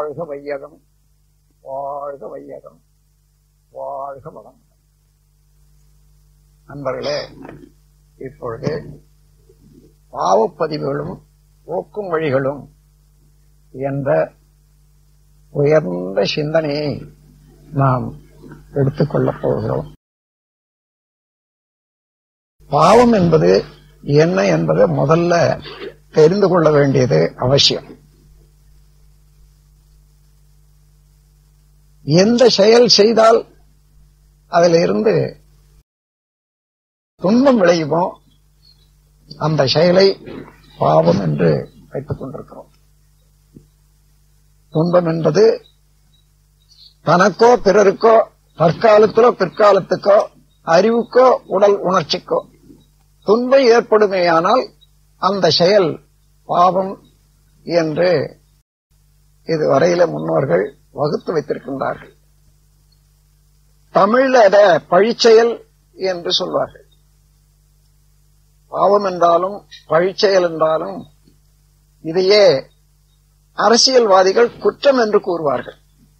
வாழ்க வையகம் வாழ்க வையகம் வாழ்க வளம் நண்பர்களே இப்பொழுது பாவப்பதிவுகளும் போக்கும் வழிகளும் என்ற உயர்ந்த சிந்தனையை நாம் எடுத்துக்கொள்ளப் போகிறோம் பாவம் என்பது என்ன என்பது முதல்ல தெரிந்து கொள்ள வேண்டியது அவசியம் எந்த செயல் செய்தால் அதில் இருந்து துன்பம் விளையுமோ அந்த செயலை பாவம் என்று வைத்துக் கொண்டிருக்கிறோம் துன்பம் என்பது தனக்கோ பிறருக்கோ தற்காலத்திலோ பிற்காலத்துக்கோ அறிவுக்கோ உடல் உணர்ச்சிக்கோ துன்பம் ஏற்படுமேயானால் அந்த செயல் பாவம் என்று இதுவரையில முன்னோர்கள் வகுத்து வைத்திருக்கின்றார்கள் தமிழ்ல அத பழிச்செயல் என்று சொல்வார்கள் பாவம் என்றாலும் பழிச்செயல் என்றாலும் இதையே அரசியல்வாதிகள் குற்றம் என்று கூறுவார்கள்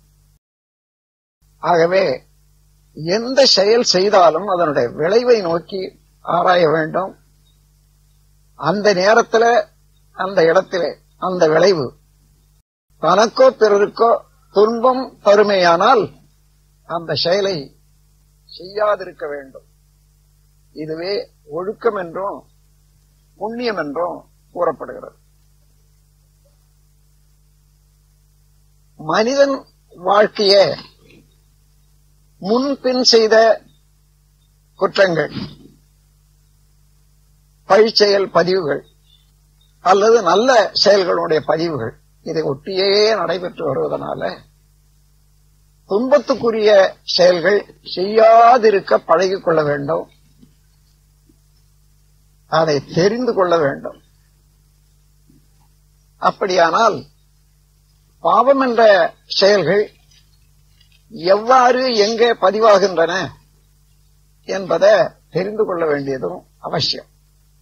ஆகவே எந்த செயல் செய்தாலும் அதனுடைய விளைவை நோக்கி ஆராய வேண்டும் அந்த நேரத்தில் அந்த இடத்திலே அந்த விளைவு தனக்கோ பிறருக்கோ துன்பம் தருமையானால் அந்த செயலை செய்யாதிருக்க வேண்டும் இதுவே ஒழுக்கம் என்றும் புண்ணியம் என்றும் கூறப்படுகிறது மனிதன் வாழ்க்கைய முன்பின் செய்த குற்றங்கள் பழிச்செயல் பதிவுகள் அல்லது நல்ல செயல்களுடைய பதிவுகள் இதை ஒட்டியே நடைபெற்று வருவதனால துன்பத்துக்குரிய செயல்கள் செய்யாதிருக்க பழகிக் கொள்ள வேண்டும் அதை தெரிந்து கொள்ள வேண்டும் அப்படியானால் பாவம் என்ற செயல்கள் எவ்வாறு எங்கே பதிவாகின்றன என்பதை தெரிந்து கொள்ள வேண்டியதும் அவசியம்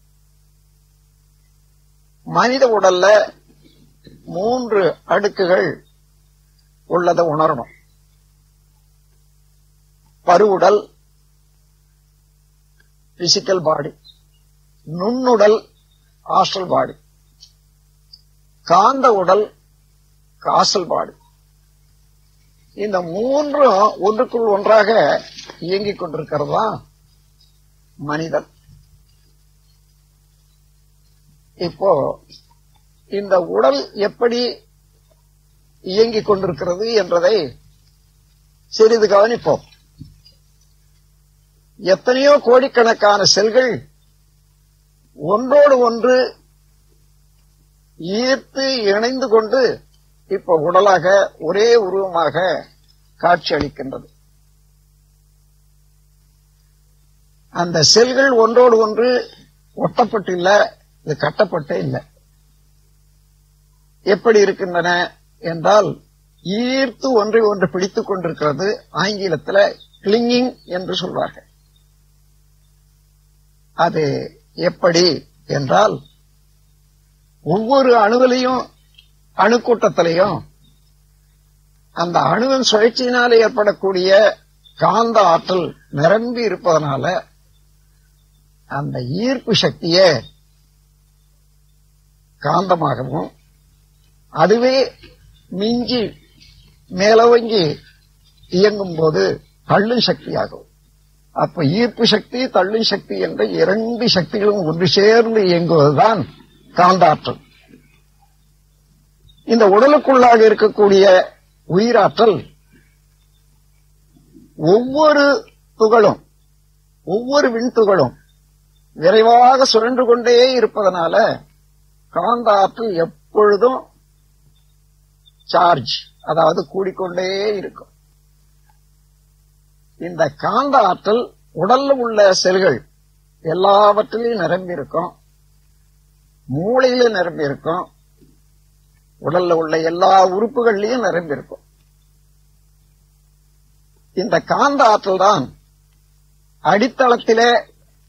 மனித உடல்ல மூன்று அடுக்குகள் உள்ளதை உணரணும் பருவுடல் பிசிக்கல் பாடி நுண்ணுடல் ஆஸ்ட்ரல் பாடி காந்த உடல் காசல் பாடி இந்த மூன்றும் ஒன்றுக்குள் ஒன்றாக இயங்கிக் கொண்டிருக்கிறது தான் மனிதன் இப்போ இந்த உடல் எப்படி இயங்கிக் கொண்டிருக்கிறது என்றதை சிறிது கவனிப்போம் எத்தனையோ கோடிக்கணக்கான செல்கள் ஒன்றோடு ஒன்று ஈர்த்து இணைந்து கொண்டு இப்ப உடலாக ஒரே உருவமாக காட்சி அளிக்கின்றது அந்த செல்கள் ஒன்றோடு ஒன்று ஒட்டப்பட்டு இல்ல இது கட்டப்பட்டே இல்லை எப்படி இருக்கின்றன என்றால் ஈர்த்து ஒன்றை ஒன்று பிடித்துக் கொண்டிருக்கிறது ஆங்கிலத்தில் கிளிங்கிங் என்று சொல்வார்கள் அது எப்படி என்றால் ஒவ்வொரு அணுவிலையும் அணுக்கூட்டத்திலையும் அந்த அணுவின் சுழற்சியினால் ஏற்படக்கூடிய காந்த ஆற்றல் நிரம்பி இருப்பதனால அந்த ஈர்ப்பு சக்தியை காந்தமாகவும் அதுவே மிஞ்சி மேலவங்கி இயங்கும் போது தள்ளும் சக்தியாகும் அப்ப ஈர்ப்பு சக்தி தள்ளும் சக்தி என்ற இரண்டு சக்திகளும் ஒன்று சேர்ந்து இயங்குவதுதான் காந்தாற்றல் இந்த உடலுக்குள்ளாக இருக்கக்கூடிய உயிராற்றல் ஒவ்வொரு துகளும் ஒவ்வொரு விண்துகளும் விரைவாக சுழன்று கொண்டே இருப்பதனால காந்த ஆற்றல் எப்பொழுதும் சார்ஜ் அதாவது கூடிக்கொண்டே இருக்கும் இந்த காந்த ஆற்றல் உடல்ல உள்ள செல்கள் எல்லாவற்றிலையும் நிரம்பி இருக்கும் மூளையில நிரம்பி இருக்கும் உடல்ல உள்ள எல்லா உறுப்புகள்லயும் நிரம்பி இருக்கும் இந்த காந்த ஆற்றல் தான் அடித்தளத்திலே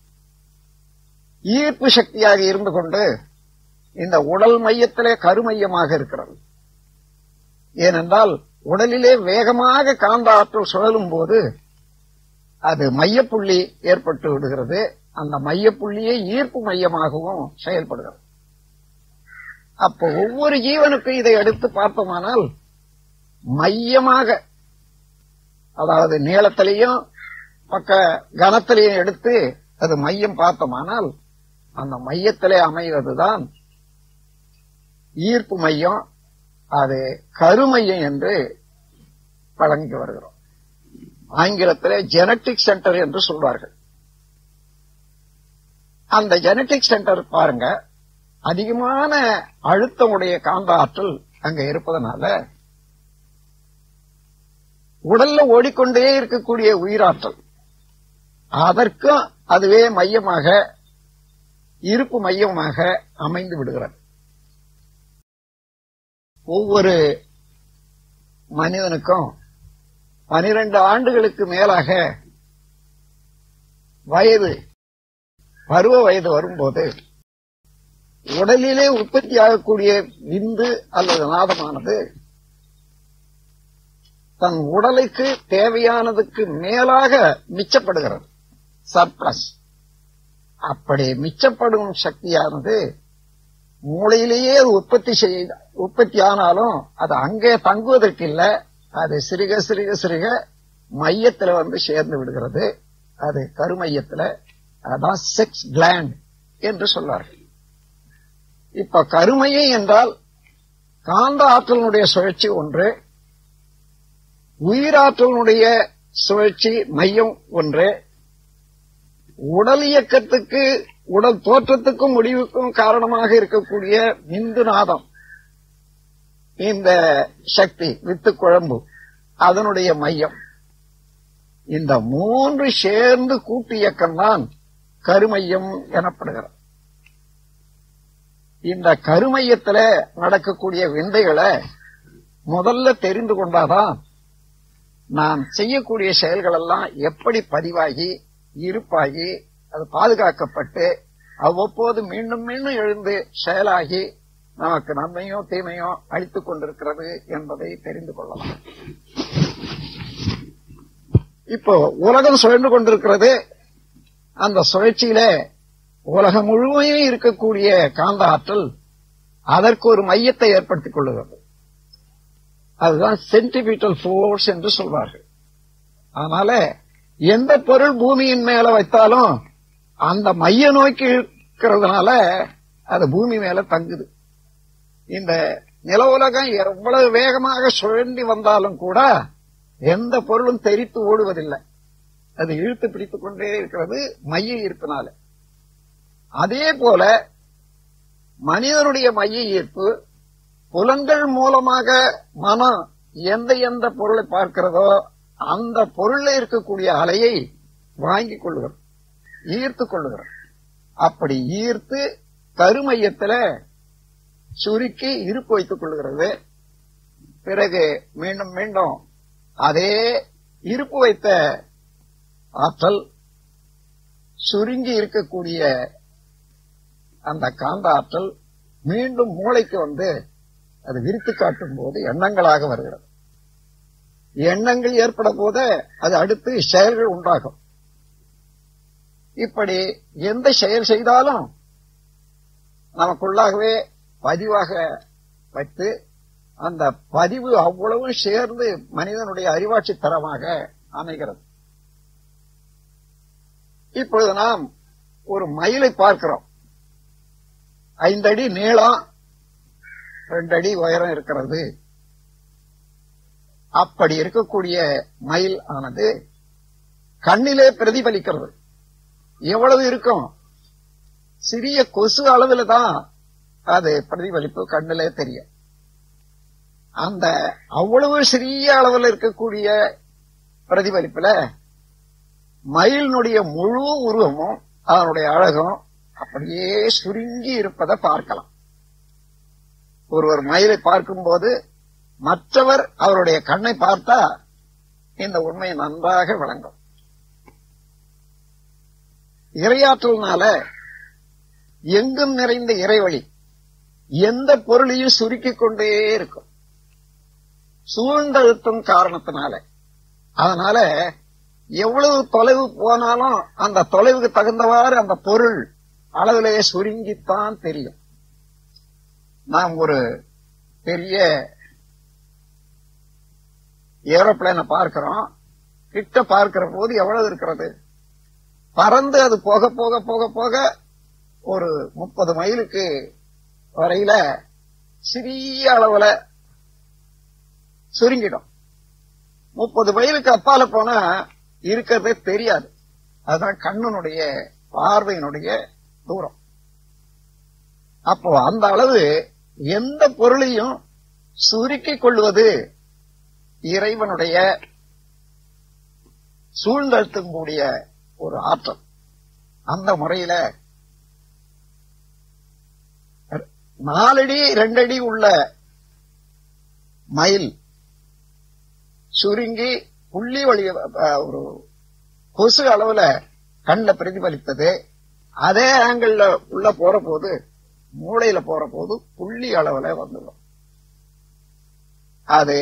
ஈர்ப்பு சக்தியாக இருந்து கொண்டு இந்த உடல் மையத்திலே கருமையமாக இருக்கிறது ஏனென்றால் உடலிலே வேகமாக காந்த ஆற்றல் சுழலும் போது அது மையப்புள்ளி ஏற்பட்டு விடுகிறது அந்த மையப்புள்ளியே ஈர்ப்பு மையமாகவும் செயல்படுகிறது அப்போ ஒவ்வொரு ஜீவனுக்கும் இதை எடுத்து பார்த்தோமானால் மையமாக அதாவது நீளத்திலையும் பக்க கனத்திலையும் எடுத்து அது மையம் பார்த்தோமானால் அந்த மையத்திலே அமைவதுதான் ஈர்ப்பு மையம் அது கருமையம் என்று வழங்கி வருகிறோம் ஆங்கிலத்திலே ஜெனட்டிக் சென்டர் என்று சொல்வார்கள் அந்த ஜெனட்டிக் சென்டர் பாருங்க அதிகமான அழுத்தமுடைய காந்த ஆற்றல் அங்க இருப்பதனால உடல்ல ஓடிக்கொண்டே இருக்கக்கூடிய உயிராற்றல் அதற்கும் அதுவே மையமாக இருப்பு மையமாக அமைந்து விடுகிறது ஒவ்வொரு மனிதனுக்கும் பனிரெண்டு ஆண்டுகளுக்கு மேலாக வயது பருவ வயது வரும்போது உடலிலே உற்பத்தியாகக்கூடிய விந்து அல்லது நாதமானது தன் உடலுக்கு தேவையானதுக்கு மேலாக மிச்சப்படுகிறது சர்ப்ளஸ் அப்படி மிச்சப்படும் சக்தியானது மூளையிலேயே அது உற்பத்தி செய்ய உற்பத்தி ஆனாலும் அது அங்கே தங்குவதற்கு இல்ல அது சிறுக சிறுக சிறுக மையத்துல வந்து சேர்ந்து விடுகிறது அது கருமையத்துல அதான் செக்ஸ் கிளாண்ட் என்று சொல்வார்கள் இப்ப கருமையை என்றால் காந்த ஆற்றலினுடைய சுழற்சி ஒன்று உயிராற்றலினுடைய சுழற்சி மையம் ஒன்று உடல் இயக்கத்துக்கு உடல் தோற்றத்துக்கும் முடிவுக்கும் காரணமாக இருக்கக்கூடிய விந்து நாதம் இந்த சக்தி வித்து குழம்பு அதனுடைய மையம் இந்த மூன்று சேர்ந்து கூட்டு இயக்கம்தான் கருமையம் எனப்படுகிறது இந்த கருமையத்துல நடக்கக்கூடிய விந்தைகளை முதல்ல தெரிந்து கொண்டாதான் நாம் செய்யக்கூடிய செயல்கள் எல்லாம் எப்படி பதிவாகி இருப்பாகி அது பாதுகாக்கப்பட்டு அவ்வப்போது மீண்டும் மீண்டும் எழுந்து செயலாகி நமக்கு நன்மையோ தீமையோ அளித்துக் கொண்டிருக்கிறது என்பதை தெரிந்து கொள்ளலாம் இப்போ உலகம் சுழன்று கொண்டிருக்கிறது அந்த சுழற்சியில உலகம் முழுமையும் இருக்கக்கூடிய காந்த ஆற்றல் அதற்கு ஒரு மையத்தை ஏற்படுத்திக் கொள்ளுகிறது அதுதான் சென்டிமீட்டல் ஃபோர்ஸ் என்று சொல்வார்கள் அதனால எந்த பொருள் பூமியின் மேல வைத்தாலும் அந்த மைய நோக்கி இருக்கிறதுனால அது பூமி மேல தங்குது இந்த நில உலகம் எவ்வளவு வேகமாக சுழண்டி வந்தாலும் கூட எந்த பொருளும் தெரித்து ஓடுவதில்லை அது இழுத்து பிடித்துக் கொண்டே இருக்கிறது மைய ஈர்ப்பினால அதே போல மனிதனுடைய மைய ஈர்ப்பு புலன்கள் மூலமாக மனம் எந்த எந்த பொருளை பார்க்கிறதோ அந்த பொருள்ல இருக்கக்கூடிய அலையை வாங்கிக் கொள்ளுகிறது ஈர்த்து கொள்ளுகிறது அப்படி ஈர்த்து கருமையத்துல சுருக்கி இருப்பு வைத்துக் கொள்ளுகிறது பிறகு மீண்டும் மீண்டும் அதே இருப்பு வைத்த ஆற்றல் சுருங்கி இருக்கக்கூடிய அந்த காந்த ஆற்றல் மீண்டும் மூளைக்கு வந்து அது விரித்து காட்டும் போது எண்ணங்களாக வருகிறது எண்ணங்கள் ஏற்பட போது அது அடுத்து செயல்கள் உண்டாகும் இப்படி எந்த செயல் செய்தாலும் நமக்குள்ளாகவே பதிவாக வைத்து அந்த பதிவு அவ்வளவும் சேர்ந்து மனிதனுடைய அறிவாட்சி தரமாக அமைகிறது இப்பொழுது நாம் ஒரு மயிலை பார்க்கிறோம் ஐந்தடி நீளம் ரெண்டு அடி உயரம் இருக்கிறது அப்படி இருக்கக்கூடிய மயில் ஆனது கண்ணிலே பிரதிபலிக்கிறது எவ்வளவு இருக்கும் சிறிய கொசு அளவில் தான் அது பிரதிபலிப்பு கண்ணிலே தெரியும் அந்த அவ்வளவு சிறிய அளவில் இருக்கக்கூடிய பிரதிபலிப்புல மயிலினுடைய முழு உருவமும் அதனுடைய அழகும் அப்படியே சுருங்கி இருப்பதை பார்க்கலாம் ஒருவர் மயிலை பார்க்கும்போது மற்றவர் அவருடைய கண்ணை பார்த்தா இந்த உண்மை நன்றாக விளங்கும் இரையாற்றல்னால எங்கும் நிறைந்த இறைவழி எந்த பொருளையும் சுருக்கிக் கொண்டே இருக்கும் சூழ்ந்தழுத்தும் காரணத்தினால அதனால எவ்வளவு தொலைவு போனாலும் அந்த தொலைவுக்கு தகுந்தவாறு அந்த பொருள் அளவிலேயே சுருங்கித்தான் தெரியும் நாம் ஒரு பெரிய ஏரோப்ளேனை பார்க்கிறோம் கிட்ட பார்க்கிற போது எவ்வளவு இருக்கிறது பறந்து அது போக போக போக போக ஒரு முப்பது மைலுக்கு வரையில சிறிய அளவுல சுருங்கிடும் முப்பது மைலுக்கு அப்பால போனா இருக்கிறதே தெரியாது அதுதான் கண்ணனுடைய பார்வையினுடைய தூரம் அப்போ அந்த அளவு எந்த பொருளையும் சுருக்கிக் கொள்வது இறைவனுடைய சூழ்ந்தழுத்தும் கூடிய ஒரு ஆற்றல் அந்த முறையில நாலடி ரெண்டடி உள்ள மயில் சுருங்கி புள்ளி வழி அஹ், ஒரு கொசு அளவுல கண்ல பிரதிபலித்தது அதே ஆங்கிள் உள்ள போற போது மூளையில போற போது புள்ளி அளவுல வந்துடும் அது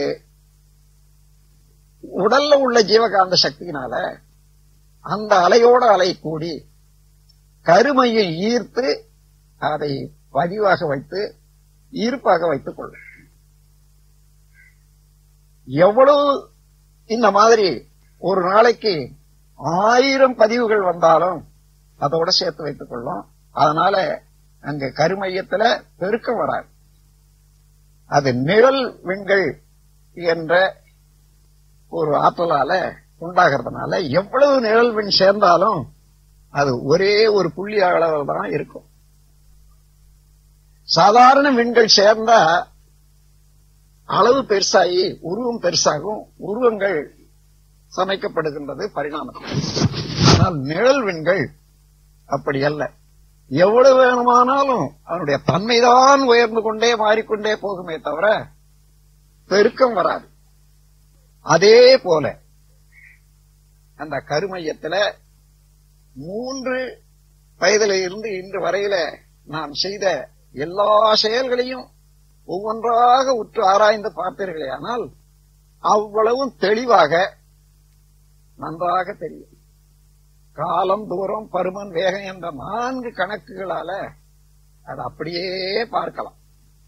உடல்ல உள்ள ஜீவகாந்த சக்தியினால அந்த அலையோட அலை கூடி கருமையை ஈர்த்து அதை பதிவாக வைத்து ஈர்ப்பாக வைத்துக் கொள்ளும் எவ்வளவு இந்த மாதிரி ஒரு நாளைக்கு ஆயிரம் பதிவுகள் வந்தாலும் அதோட சேர்த்து வைத்துக் கொள்ளும் அதனால அங்க கருமையத்துல பெருக்கம் வராது அது நிழல் விண்கள் என்ற ஒரு ஆற்றலால உண்டாகிறதுனால எவ்வளவு நிழல் விண் சேர்ந்தாலும் அது ஒரே ஒரு புள்ளி அளவில் தான் இருக்கும் சாதாரண விண்கள் சேர்ந்தா அளவு பெருசாகி உருவம் பெருசாகும் உருவங்கள் சமைக்கப்படுகின்றது பரிணாமத்தில் ஆனால் நிழல் விண்கள் அப்படி அல்ல எவ்வளவு வேணுமானாலும் அதனுடைய தன்மைதான் உயர்ந்து கொண்டே மாறிக்கொண்டே போகுமே தவிர பெருக்கம் வராது அதே போல அந்த கருமையத்துல மூன்று வயதில இருந்து இன்று வரையில நாம் செய்த எல்லா செயல்களையும் ஒவ்வொன்றாக உற்று ஆராய்ந்து பார்த்தீர்களே ஆனால் அவ்வளவும் தெளிவாக நன்றாக தெரியும் காலம் தூரம் பருமன் வேகம் என்ற நான்கு கணக்குகளால அது அப்படியே பார்க்கலாம்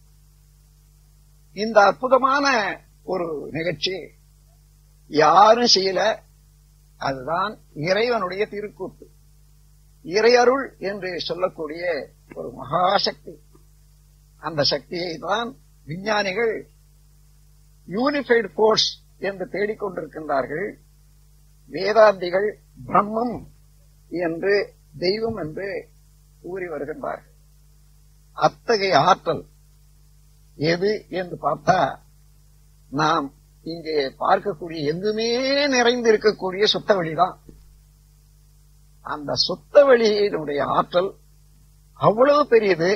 இந்த அற்புதமான ஒரு நிகழ்ச்சி யாரும் செய்யல அதுதான் இறைவனுடைய திருக்கூத்து இறையருள் என்று சொல்லக்கூடிய ஒரு மகாசக்தி அந்த சக்தியை தான் விஞ்ஞானிகள் யூனிஃபைடு போர்ஸ் என்று தேடிக்கொண்டிருக்கின்றார்கள் வேதாந்திகள் பிரம்மம் என்று தெய்வம் என்று கூறி வருகின்றார்கள் அத்தகைய ஆற்றல் எது என்று பார்த்தா நாம் இங்கே பார்க்கக்கூடிய எங்குமே நிறைந்து இருக்கக்கூடிய சுத்த வெளிதான் அந்த சுத்த வெளியினுடைய ஆற்றல் அவ்வளவு பெரியது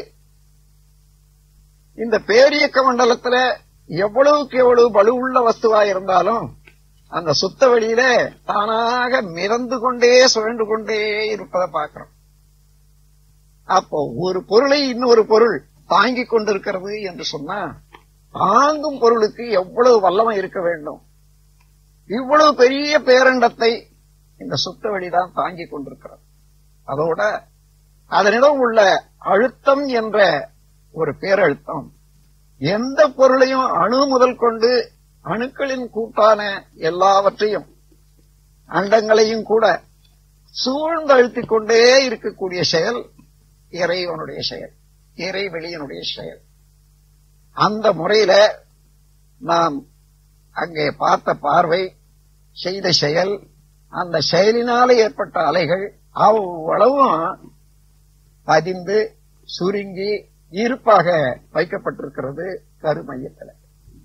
இந்த பேரியக்க மண்டலத்துல எவ்வளவுக்கு எவ்வளவு வலுவுள்ள வஸ்துவா இருந்தாலும் அந்த சுத்த வெளியில தானாக மிதந்து கொண்டே சுழன்று கொண்டே இருப்பதை பார்க்கிறோம் அப்போ ஒரு பொருளை இன்னொரு பொருள் தாங்கிக் கொண்டிருக்கிறது என்று சொன்னா தாங்கும் பொருளுக்கு எவ்வளவு வல்லமை இருக்க வேண்டும் இவ்வளவு பெரிய பேரண்டத்தை இந்த சுத்த வெளிதான் தாங்கிக் கொண்டிருக்கிறது அதோட அதனிடம் உள்ள அழுத்தம் என்ற ஒரு பேரழுத்தம் எந்த பொருளையும் அணு முதல் கொண்டு அணுக்களின் கூட்டான எல்லாவற்றையும் அண்டங்களையும் கூட சூழ்ந்து அழுத்திக் கொண்டே இருக்கக்கூடிய செயல் இறைவனுடைய செயல் இறைவெளியனுடைய செயல் அந்த முறையில நாம் அங்கே பார்த்த பார்வை செய்த செயல் அந்த செயலினால ஏற்பட்ட அலைகள் அவ்வளவும் பதிந்து சுருங்கி ஈர்ப்பாக வைக்கப்பட்டிருக்கிறது கருமையத்தில்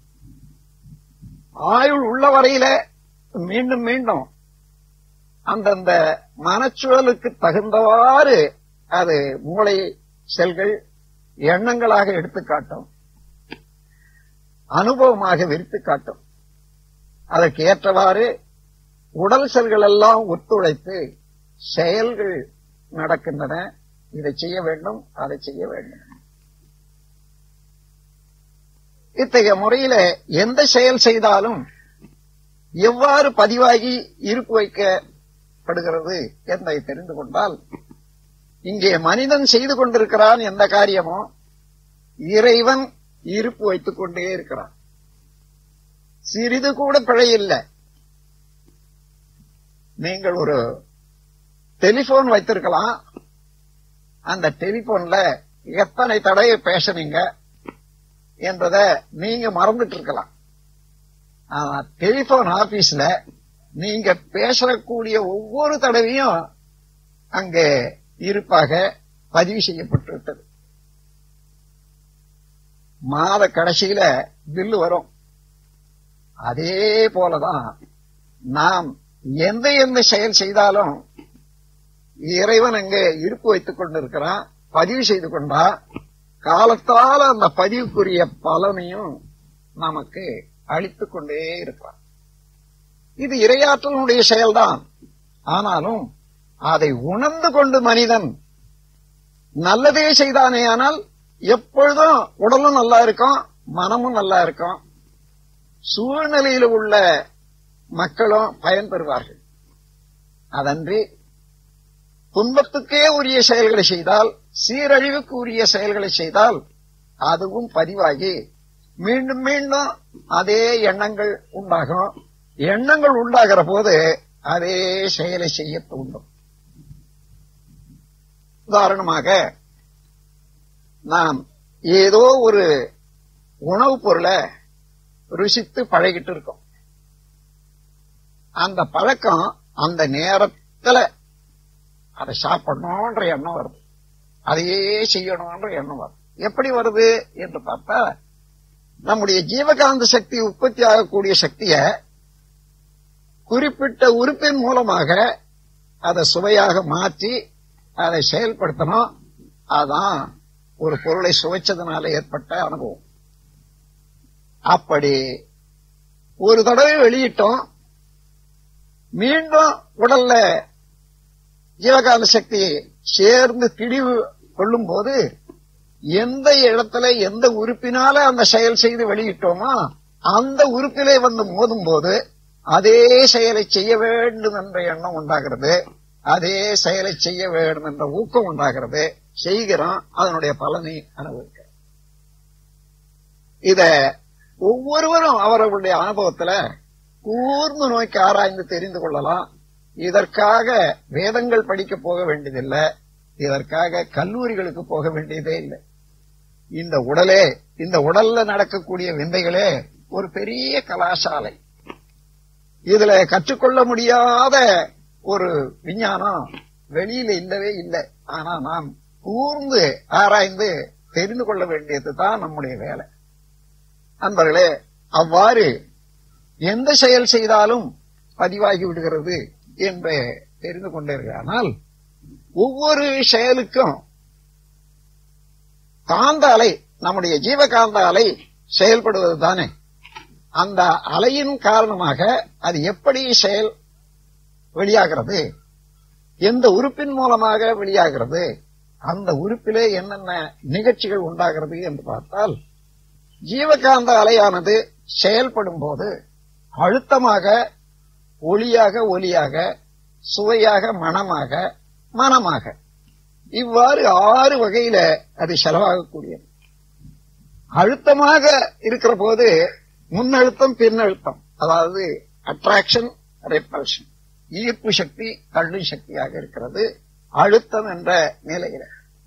ஆயுள் உள்ள வரையில மீண்டும் மீண்டும் அந்தந்த மனச்சூழலுக்கு தகுந்தவாறு அது மூளை செல்கள் எண்ணங்களாக எடுத்துக்காட்டும் அனுபவமாக விரித்து காட்டும் அதற்கு ஏற்றவாறு உடல் செல்கள் எல்லாம் ஒத்துழைத்து செயல்கள் நடக்கின்றன இதை செய்ய வேண்டும் அதை செய்ய வேண்டும் இத்தகைய முறையில எந்த செயல் செய்தாலும் எவ்வாறு பதிவாகி இருப்பு வைக்கப்படுகிறது என்பதை தெரிந்து கொண்டால் இங்கே மனிதன் செய்து கொண்டிருக்கிறான் எந்த காரியமோ இறைவன் இருப்பு வைத்துக் கொண்டே இருக்கிறான் சிறிது கூட பிழை இல்லை நீங்கள் ஒரு டெலிபோன் வைத்திருக்கலாம் அந்த டெலிபோன்ல எத்தனை தடவை பேசுனீங்க என்றத நீங்க மறந்துட்டு இருக்கலாம் ஆனா டெலிபோன் ஆபீஸ்ல நீங்க பேசக்கூடிய ஒவ்வொரு தடவையும் அங்கே இருப்பாக பதிவு செய்யப்பட்டிருக்கிறது மாத கடைசியில பில்லு வரும் அதே போலதான் நாம் எந்த எந்த செயல் செய்தாலும் இறைவன் அங்கே இருப்பு வைத்துக் கொண்டிருக்கிறான் பதிவு செய்து கொண்டா காலத்தால் அந்த பதிவுக்குரிய பலனையும் நமக்கு அளித்துக் கொண்டே இருக்கிறான் இது இரையாற்றலுடைய செயல்தான் ஆனாலும் அதை உணர்ந்து கொண்டு மனிதன் நல்லதே செய்தானே ஆனால் எப்பொழுதும் உடலும் நல்லா இருக்கும் மனமும் நல்லா இருக்கும் சூழ்நிலையில் உள்ள மக்களும் பயன்பெறுவார்கள் அதன்றி துன்பத்துக்கே உரிய செயல்களை செய்தால் சீரழிவுக்கு உரிய செயல்களை செய்தால் அதுவும் பதிவாகி மீண்டும் மீண்டும் அதே எண்ணங்கள் உண்டாகும் எண்ணங்கள் உண்டாகிற போது அதே செயலை செய்ய தூண்டும் உதாரணமாக நாம் ஏதோ ஒரு உணவுப் பொருளை ருசித்து பழகிட்டு இருக்கோம் அந்த பழக்கம் அந்த நேரத்துல அதை சாப்பிடணும்ன்ற எண்ணம் வருது அதையே செய்யணும்ன்ற எண்ணம் வருது எப்படி வருது என்று பார்த்தா நம்முடைய ஜீவகாந்த சக்தி உற்பத்தி ஆகக்கூடிய சக்திய குறிப்பிட்ட உறுப்பின் மூலமாக அதை சுவையாக மாற்றி அதை செயல்படுத்தணும் அதான் ஒரு பொருளை சுவைச்சதுனால ஏற்பட்ட அனுபவம் அப்படி ஒரு தடவை வெளியிட்டோம் மீண்டும் உடல்ல ஜீவகாந்த சக்தி சேர்ந்து திடிவு கொள்ளும் போது எந்த இடத்துல எந்த உறுப்பினால அந்த செயல் செய்து வெளியிட்டோமோ அந்த உறுப்பிலே வந்து மோதும் போது அதே செயலை செய்ய வேண்டும் என்ற எண்ணம் உண்டாகிறது அதே செயலை செய்ய வேண்டும் என்ற ஊக்கம் உண்டாகிறது செய்கிறோம் அதனுடைய பலனை அனுபவிக்க இத ஒவ்வொருவரும் அவர்களுடைய அனுபவத்துல கூர்ந்து நோக்கி ஆராய்ந்து தெரிந்து கொள்ளலாம் இதற்காக வேதங்கள் படிக்க போக வேண்டியதில்லை இதற்காக கல்லூரிகளுக்கு போக வேண்டியதே இல்லை இந்த உடலே இந்த உடல்ல நடக்கக்கூடிய விந்தைகளே ஒரு பெரிய கலாசாலை இதுல கற்றுக்கொள்ள முடியாத ஒரு விஞ்ஞானம் வெளியில இல்லவே இல்லை ஆனா நாம் கூர்ந்து ஆராய்ந்து தெரிந்து கொள்ள வேண்டியது தான் நம்முடைய வேலை அன்பர்களே அவ்வாறு எந்த செயல் செய்தாலும் பதிவாகி விடுகிறது என்று தெரிந்து கொண்டிருக்கிறானால் ஒவ்வொரு செயலுக்கும் காந்த அலை நம்முடைய ஜீவகாந்த அலை செயல்படுவது தானே அந்த அலையின் காரணமாக அது எப்படி செயல் வெளியாகிறது எந்த உறுப்பின் மூலமாக வெளியாகிறது அந்த உறுப்பிலே என்னென்ன நிகழ்ச்சிகள் உண்டாகிறது என்று பார்த்தால் ஜீவகாந்த அலையானது செயல்படும் போது அழுத்தமாக ஒளியாக ஒலியாக சுவையாக மனமாக மனமாக இவ்வாறு ஆறு வகையில அது செலவாகக்கூடியது அழுத்தமாக இருக்கிற போது முன்னழுத்தம் பின்னழுத்தம் அதாவது அட்ராக்ஷன் ரெப்பல்ஷன் ஈர்ப்பு சக்தி தள்ளு சக்தியாக இருக்கிறது அழுத்தம் என்ற நிலையில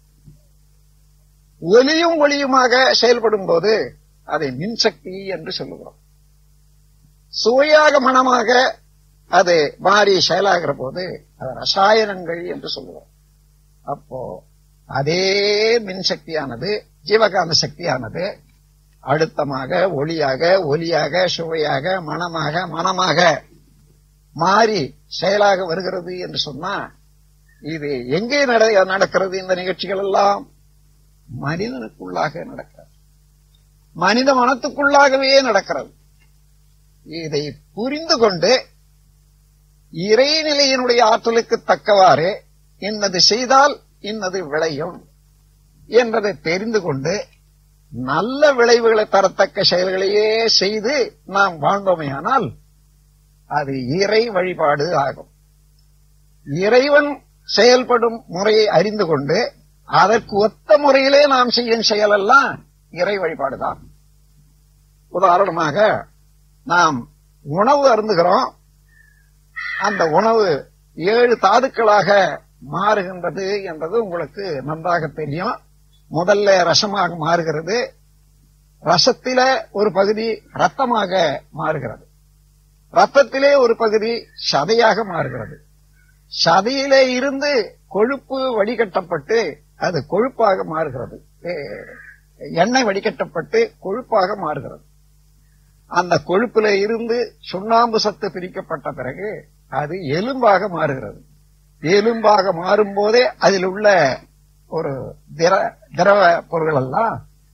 ஒலியும் ஒளியுமாக செயல்படும் போது அதை மின்சக்தி என்று சொல்லுகிறோம் சுவையாக மனமாக அது மாறி செயலாகிற போது அது ரசாயனங்கள் என்று சொல்லுவோம் அப்போ அதே மின்சக்தியானது ஜீவகாந்த சக்தியானது அழுத்தமாக ஒளியாக ஒலியாக சுவையாக மனமாக மனமாக மாறி செயலாக வருகிறது என்று சொன்னா இது எங்கே நடக்கிறது இந்த நிகழ்ச்சிகள் எல்லாம் மனிதனுக்குள்ளாக நடக்கிறது மனித மனத்துக்குள்ளாகவே நடக்கிறது இதை புரிந்து கொண்டு இறைநிலையினுடைய ஆற்றலுக்கு தக்கவாறு இன்னது செய்தால் இன்னது விளையும் என்பதை தெரிந்து கொண்டு நல்ல விளைவுகளை தரத்தக்க செயல்களையே செய்து நாம் வாழ்ந்தோமையானால் அது இறை வழிபாடு ஆகும் இறைவன் செயல்படும் முறையை அறிந்து கொண்டு அதற்கு ஒத்த முறையிலே நாம் செய்யும் செயலெல்லாம் இறை வழிபாடுதான் உதாரணமாக நாம் உணவு அருந்துகிறோம் அந்த உணவு ஏழு தாதுக்களாக மாறுகின்றது என்பது உங்களுக்கு நன்றாக தெரியும் முதல்ல ரசமாக மாறுகிறது ரசத்தில ஒரு பகுதி ரத்தமாக மாறுகிறது ரத்தத்திலே ஒரு பகுதி சதையாக மாறுகிறது சதையிலே இருந்து கொழுப்பு வடிகட்டப்பட்டு அது கொழுப்பாக மாறுகிறது எண்ணெய் வடிகட்டப்பட்டு கொழுப்பாக மாறுகிறது அந்த கொழுப்புல இருந்து சுண்ணாம்பு சத்து பிரிக்கப்பட்ட பிறகு அது எலும்பாக மாறுகிறது எலும்பாக மாறும் போதே அதில் உள்ள ஒரு திர திரவ பொருள்கள் எல்லாம்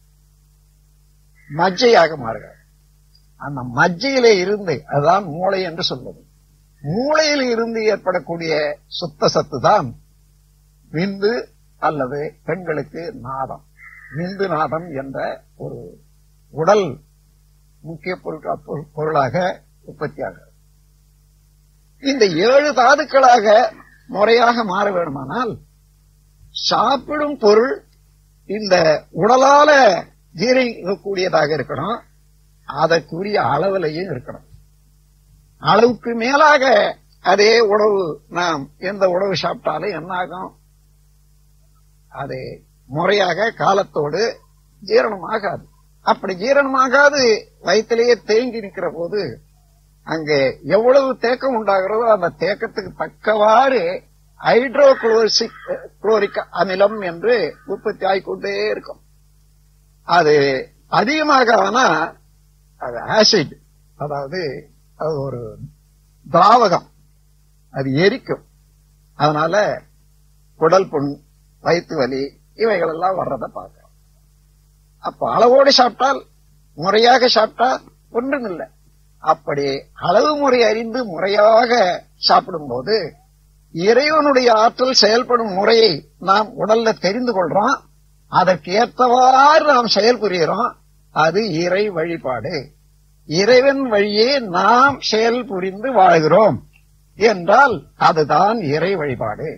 மஜ்ஜையாக மாறுகிறது அந்த மஜ்ஜையிலே இருந்து அதுதான் மூளை என்று சொல்வது மூளையில் இருந்து ஏற்படக்கூடிய சுத்த சத்து தான் விந்து அல்லது பெண்களுக்கு நாதம் விந்து நாதம் என்ற ஒரு உடல் முக்கிய பொருளாக உற்பத்தியாகிறது இந்த ஏழு தாதுக்களாக முறையாக மாற வேண்டுமானால் சாப்பிடும் பொருள் இந்த உடலால ஜீரணிக்கக்கூடியதாக இருக்கணும் அதற்குரிய அளவிலையும் இருக்கணும் அளவுக்கு மேலாக அதே உணவு நாம் எந்த உணவு சாப்பிட்டாலும் என்னாகும் அது முறையாக காலத்தோடு ஜீரணமாகாது அப்படி ஜீரணமாகாது வயிற்றிலேயே தேங்கி நிற்கிற போது அங்கே எவ்வளவு தேக்கம் உண்டாகிறதோ அந்த தேக்கத்துக்கு தக்கவாறு ஹைட்ரோ குளோரிசிக் குளோரிக் அமிலம் என்று உற்பத்தி ஆகிக்கொண்டே இருக்கும் அது அதிகமாக ஆனா அது ஆசிட் அதாவது அது ஒரு திராவகம் அது எரிக்கும் அதனால குடல் புண் வயிற்று வலி இவைகள் எல்லாம் வர்றதை பார்க்கிறோம் அப்ப அளவோடு சாப்பிட்டால் முறையாக சாப்பிட்டா ஒன்றும் இல்லை அப்படி அளவு முறை அறிந்து முறையாக சாப்பிடும்போது இறைவனுடைய ஆற்றல் செயல்படும் முறையை நாம் உடல்ல தெரிந்து கொள்றோம் அதற்கு ஏற்றவாறு நாம் செயல் புரிகிறோம் அது இறை வழிபாடு இறைவன் வழியே நாம் செயல் புரிந்து வாழ்கிறோம் என்றால் அதுதான் இறை வழிபாடு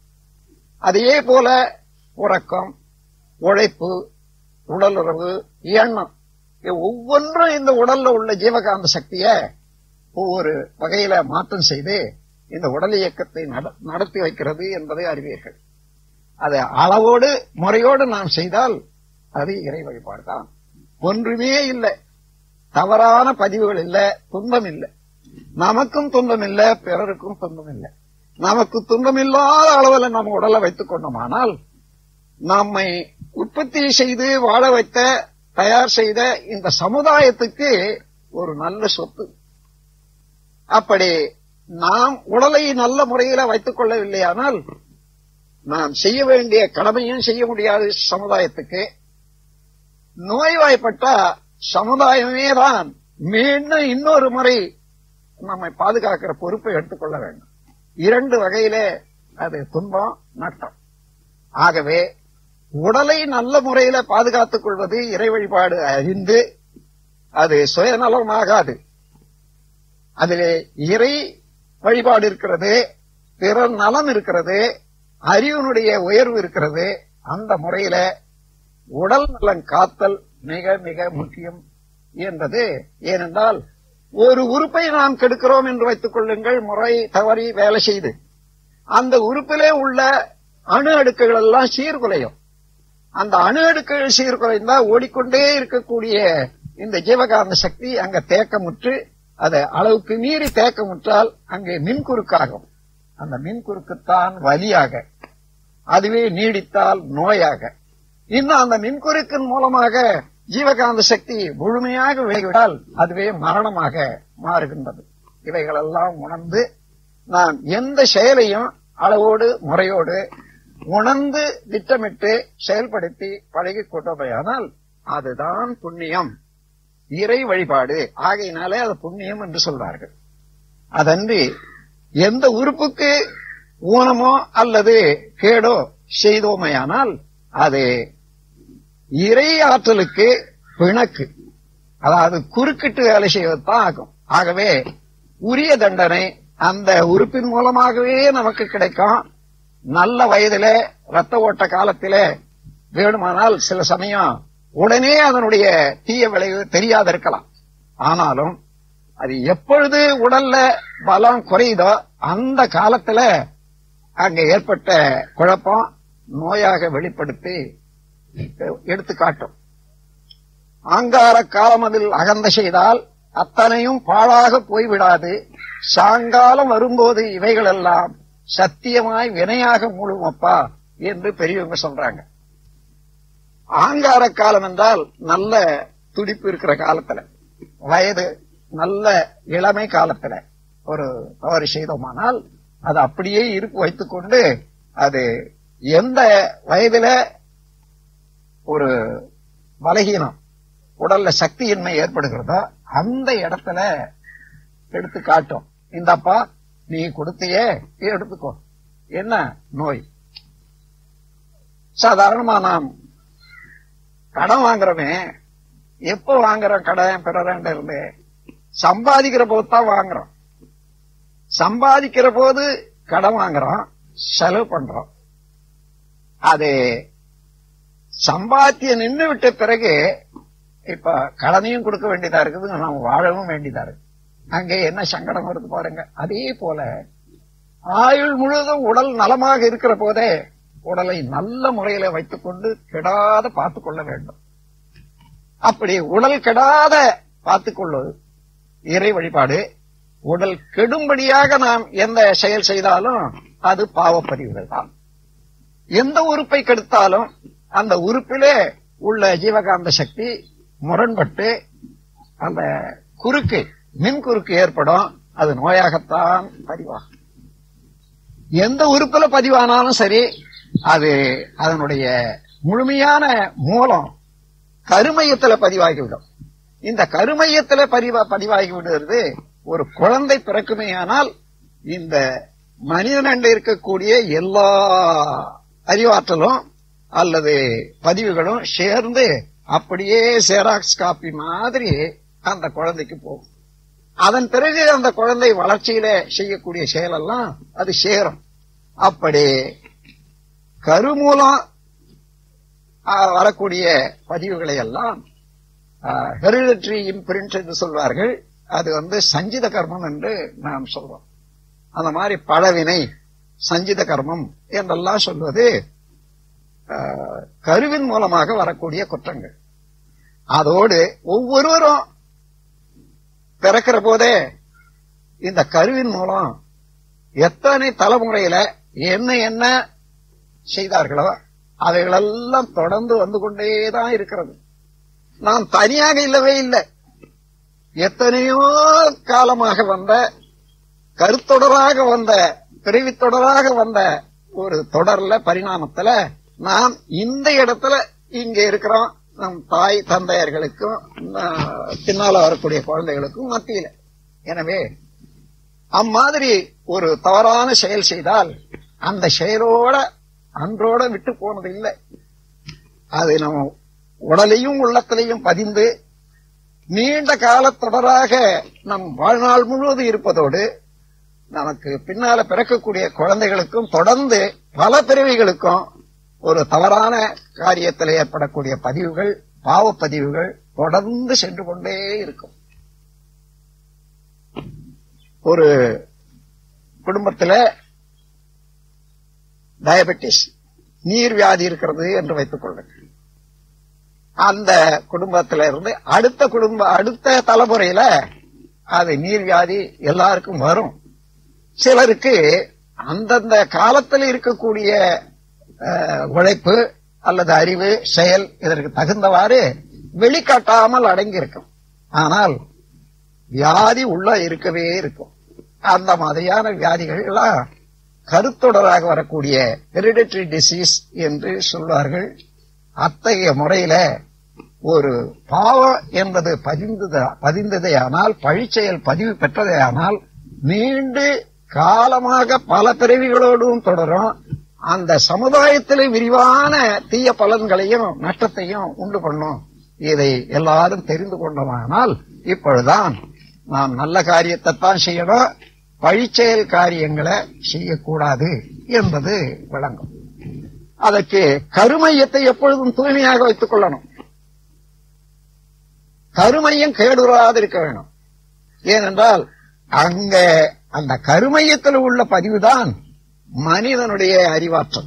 அதே போல உறக்கம் உழைப்பு உடலுறவு எண்ணம் ஒவ்வொன்றும் இந்த உடல்ல உள்ள ஜீவகாந்த சக்திய ஒவ்வொரு வகையில மாற்றம் செய்து இந்த உடல் இயக்கத்தை நடத்தி வைக்கிறது என்பதை அறிவீர்கள் அதை அளவோடு முறையோடு நாம் செய்தால் அது இறை வழிபாடு தான் ஒன்றுமே இல்லை தவறான பதிவுகள் இல்ல துன்பம் இல்லை நமக்கும் துன்பம் இல்ல பிறருக்கும் துன்பம் இல்லை நமக்கு துன்பம் இல்லாத அளவில் நம்ம உடலை வைத்துக் கொண்டோமானால் நம்மை உற்பத்தி செய்து வாழ வைத்த தயார் செய்த இந்த சமுதாயத்துக்கு ஒரு நல்ல சொத்து அப்படி நாம் உடலை நல்ல முறையில வைத்துக் கொள்ளவில்லையானால் நாம் செய்ய வேண்டிய கடமையும் செய்ய முடியாது சமுதாயத்துக்கு நோய்வாய்ப்பட்டா சமுதாயமே தான் மீண்டும் இன்னொரு முறை நம்மை பாதுகாக்கிற பொறுப்பை எடுத்துக்கொள்ள வேண்டும் இரண்டு வகையிலே அது துன்பம் நட்டம் ஆகவே உடலை நல்ல முறையில பாதுகாத்துக் கொள்வது இறை வழிபாடு அறிந்து அது சுயநலமாகாது அதிலே இறை வழிபாடு இருக்கிறது பிறர் நலம் இருக்கிறது அறிவினுடைய உயர்வு இருக்கிறது அந்த முறையில உடல் நலன் காத்தல் மிக மிக முக்கியம் என்பது ஏனென்றால் ஒரு உறுப்பை நாம் கெடுக்கிறோம் என்று வைத்துக் கொள்ளுங்கள் முறை தவறி வேலை செய்து அந்த உறுப்பிலே உள்ள அணு அடுக்குகள் எல்லாம் சீர்குலையும் அந்த அணு அடுக்குகள் சீர்குலைந்தா ஓடிக்கொண்டே இருக்கக்கூடிய இந்த ஜீவகாந்த சக்தி அங்க தேக்கமுற்று அதை அளவுக்கு மீறி தேக்கமுற்றால் அங்கே மின்குறுக்காகும் அந்த மின்குறுக்குத்தான் வலியாக அதுவே நீடித்தால் நோயாக இன்னும் அந்த மின்குறுக்கின் மூலமாக ஜீவகாந்த சக்தி முழுமையாக விலகிவிட்டால் அதுவே மரணமாக மாறுகின்றது இவைகளெல்லாம் உணர்ந்து நாம் எந்த செயலையும் அளவோடு முறையோடு உணர்ந்து திட்டமிட்டு செயல்படுத்தி பழகிக் கொண்டவையானால் அதுதான் புண்ணியம் இறை வழிபாடு ஆகையினாலே அது புண்ணியம் என்று சொல்வார்கள் அதன்றி எந்த உறுப்புக்கு ஊனமோ அல்லது கேடோ செய்தோமையானால் அது இறை ஆற்றலுக்கு பிணக்கு அதாவது குறுக்கிட்டு வேலை செய்வதுதான் ஆகும் ஆகவே உரிய தண்டனை அந்த உறுப்பின் மூலமாகவே நமக்கு கிடைக்கும் நல்ல வயதில ரத்த ஓட்ட காலத்திலே வேணுமானால் சில சமயம் உடனே அதனுடைய தீய விளைவு தெரியாத இருக்கலாம் ஆனாலும் அது எப்பொழுது உடல்ல பலம் குறையுதோ அந்த காலத்துல அங்க ஏற்பட்ட குழப்பம் நோயாக வெளிப்படுத்தி எடுத்து காட்டும் ஆங்கார காலம் அதில் அகந்த செய்தால் அத்தனையும் பாழாக போய்விடாது சாயங்காலம் வரும்போது இவைகளெல்லாம் சத்தியமாய் வினையாக மூழுமப்பா என்று பெரியவங்க சொல்றாங்க ஆங்கார காலம் என்றால் நல்ல துடிப்பு இருக்கிற காலத்துல வயது நல்ல இளமை காலத்துல ஒரு தவறு செய்தோமானால் அது அப்படியே இருப்பு வைத்துக்கொண்டு அது எந்த வயதுல ஒரு பலகீனம் உடல்ல சக்தியின்மை ஏற்படுகிறதோ அந்த இடத்துல எடுத்து காட்டும் இந்தப்பா நீ கொடுத்தியே எடுத்துக்கோ என்ன நோய் சாதாரணமா நாம் கடன் வாங்குறோமே எப்ப வாங்குறோம் கடன் பிறரண்ட இருந்து சம்பாதிக்கிற போது தான் வாங்குறோம் சம்பாதிக்கிற போது கடன் வாங்குறோம் செலவு பண்றோம் அது சம்பாத்தியம் நின்று விட்ட பிறகு இப்ப கடனையும் கொடுக்க வேண்டியதா இருக்குது நாம் வாழவும் வேண்டியதா இருக்கு அங்கே என்ன சங்கடம் வருது பாருங்க அதே போல ஆயுள் முழுவதும் உடல் நலமாக இருக்கிற போதே உடலை நல்ல முறையில வைத்துக் கொண்டு கெடாத பார்த்துக் கொள்ள வேண்டும் அப்படி உடல் கெடாத பார்த்துக் கொள்வது இறை வழிபாடு உடல் கெடும்படியாக நாம் எந்த செயல் செய்தாலும் அது பாவப்பதிவுகள் தான் எந்த உறுப்பை கெடுத்தாலும் அந்த உறுப்பிலே உள்ள ஜீவகாந்த சக்தி முரண்பட்டு அந்த குறுக்கு மின் குறுக்கு ஏற்படும் அது நோயாகத்தான் பதிவாகும் எந்த உறுப்புல பதிவானாலும் சரி அது அதனுடைய முழுமையான மூலம் கருமையத்துல பதிவாகிவிடும் இந்த கருமையத்துல பதிவா பதிவாகி விடுறது ஒரு குழந்தை பிறக்குமேயானால் இந்த மனிதனண்டு இருக்கக்கூடிய எல்லா அறிவாற்றலும் அல்லது பதிவுகளும் சேர்ந்து அப்படியே சேராக்ஸ் காப்பி மாதிரி அந்த குழந்தைக்கு போகும் அதன் பிறகு அந்த குழந்தை வளர்ச்சியில செய்யக்கூடிய செயலெல்லாம் அது சேரும் அப்படி கருமூலம் வரக்கூடிய பதிவுகளை எல்லாம் ஹெரிடட்ரி இம்பிரிண்ட் என்று சொல்வார்கள் அது வந்து சஞ்சித கர்மம் என்று நாம் சொல்றோம் அந்த மாதிரி பழவினை சஞ்சித கர்மம் என்றெல்லாம் சொல்வது கருவின் மூலமாக வரக்கூடிய குற்றங்கள் அதோடு ஒவ்வொருவரும் பிறக்கிற போதே இந்த கருவின் மூலம் எத்தனை தலைமுறையில என்ன என்ன செய்தார்களோ அவைகளெல்லாம் தொடர்ந்து வந்து கொண்டேதான் இருக்கிறது நாம் தனியாக இல்லவே இல்லை எத்தனையோ காலமாக வந்த கருத்தொடராக வந்த பிறவித்தொடராக வந்த ஒரு தொடர்ல பரிணாமத்துல நாம் இந்த இடத்துல இங்க இருக்கிறோம் நம் தாய் தந்தையர்களுக்கும் பின்னால வரக்கூடிய குழந்தைகளுக்கும் மத்தியில எனவே அம்மாதிரி ஒரு தவறான செயல் செய்தால் அந்த செயலோட அன்றோட விட்டு போனது இல்லை அது நம்ம உடலையும் உள்ளத்திலையும் பதிந்து நீண்ட கால தொடராக நம் வாழ்நாள் முழுவதும் இருப்பதோடு நமக்கு பின்னால பிறக்கக்கூடிய குழந்தைகளுக்கும் தொடர்ந்து பல பிறவிகளுக்கும் ஒரு தவறான காரியத்தில் ஏற்படக்கூடிய பதிவுகள் பாவப்பதிவுகள் தொடர்ந்து சென்று கொண்டே இருக்கும் ஒரு குடும்பத்தில் டயபெட்டிஸ் நீர் வியாதி இருக்கிறது என்று வைத்துக் கொள்ளுங்கள் அந்த குடும்பத்தில இருந்து அடுத்த குடும்ப அடுத்த தலைமுறையில அது நீர் வியாதி எல்லாருக்கும் வரும் சிலருக்கு அந்தந்த காலத்தில் இருக்கக்கூடிய உழைப்பு அல்லது அறிவு செயல் இதற்கு தகுந்தவாறு வெளிக்காட்டாமல் அடங்கி இருக்கும் ஆனால் வியாதி உள்ள இருக்கவே இருக்கும் அந்த மாதிரியான வியாதிகள் எல்லாம் கருத்தொடராக வரக்கூடிய ஹெரிடட்டரி டிசீஸ் என்று சொல்வார்கள் அத்தகைய முறையில ஒரு பாவம் என்பது பதிந்தது பதிந்ததே ஆனால் பழிச்செயல் பதிவு பெற்றதே ஆனால் நீண்டு காலமாக பல பிறவிகளோடும் தொடரும் அந்த சமுதாயத்திலே விரிவான தீய பலன்களையும் நஷ்டத்தையும் உண்டு பண்ணும் இதை எல்லாரும் தெரிந்து கொண்டோமானால் இப்பொழுதுதான் நாம் நல்ல காரியத்தை தான் செய்யணும் பழிச்செயல் காரியங்களை செய்யக்கூடாது என்பது விளங்கும் அதற்கு கருமையத்தை எப்பொழுதும் தூய்மையாக வைத்துக் கொள்ளணும் கருமையம் கேடுறாது இருக்க வேணும் ஏனென்றால் அங்க அந்த கருமையத்தில் உள்ள பதிவுதான் மனிதனுடைய அறிவாற்றல்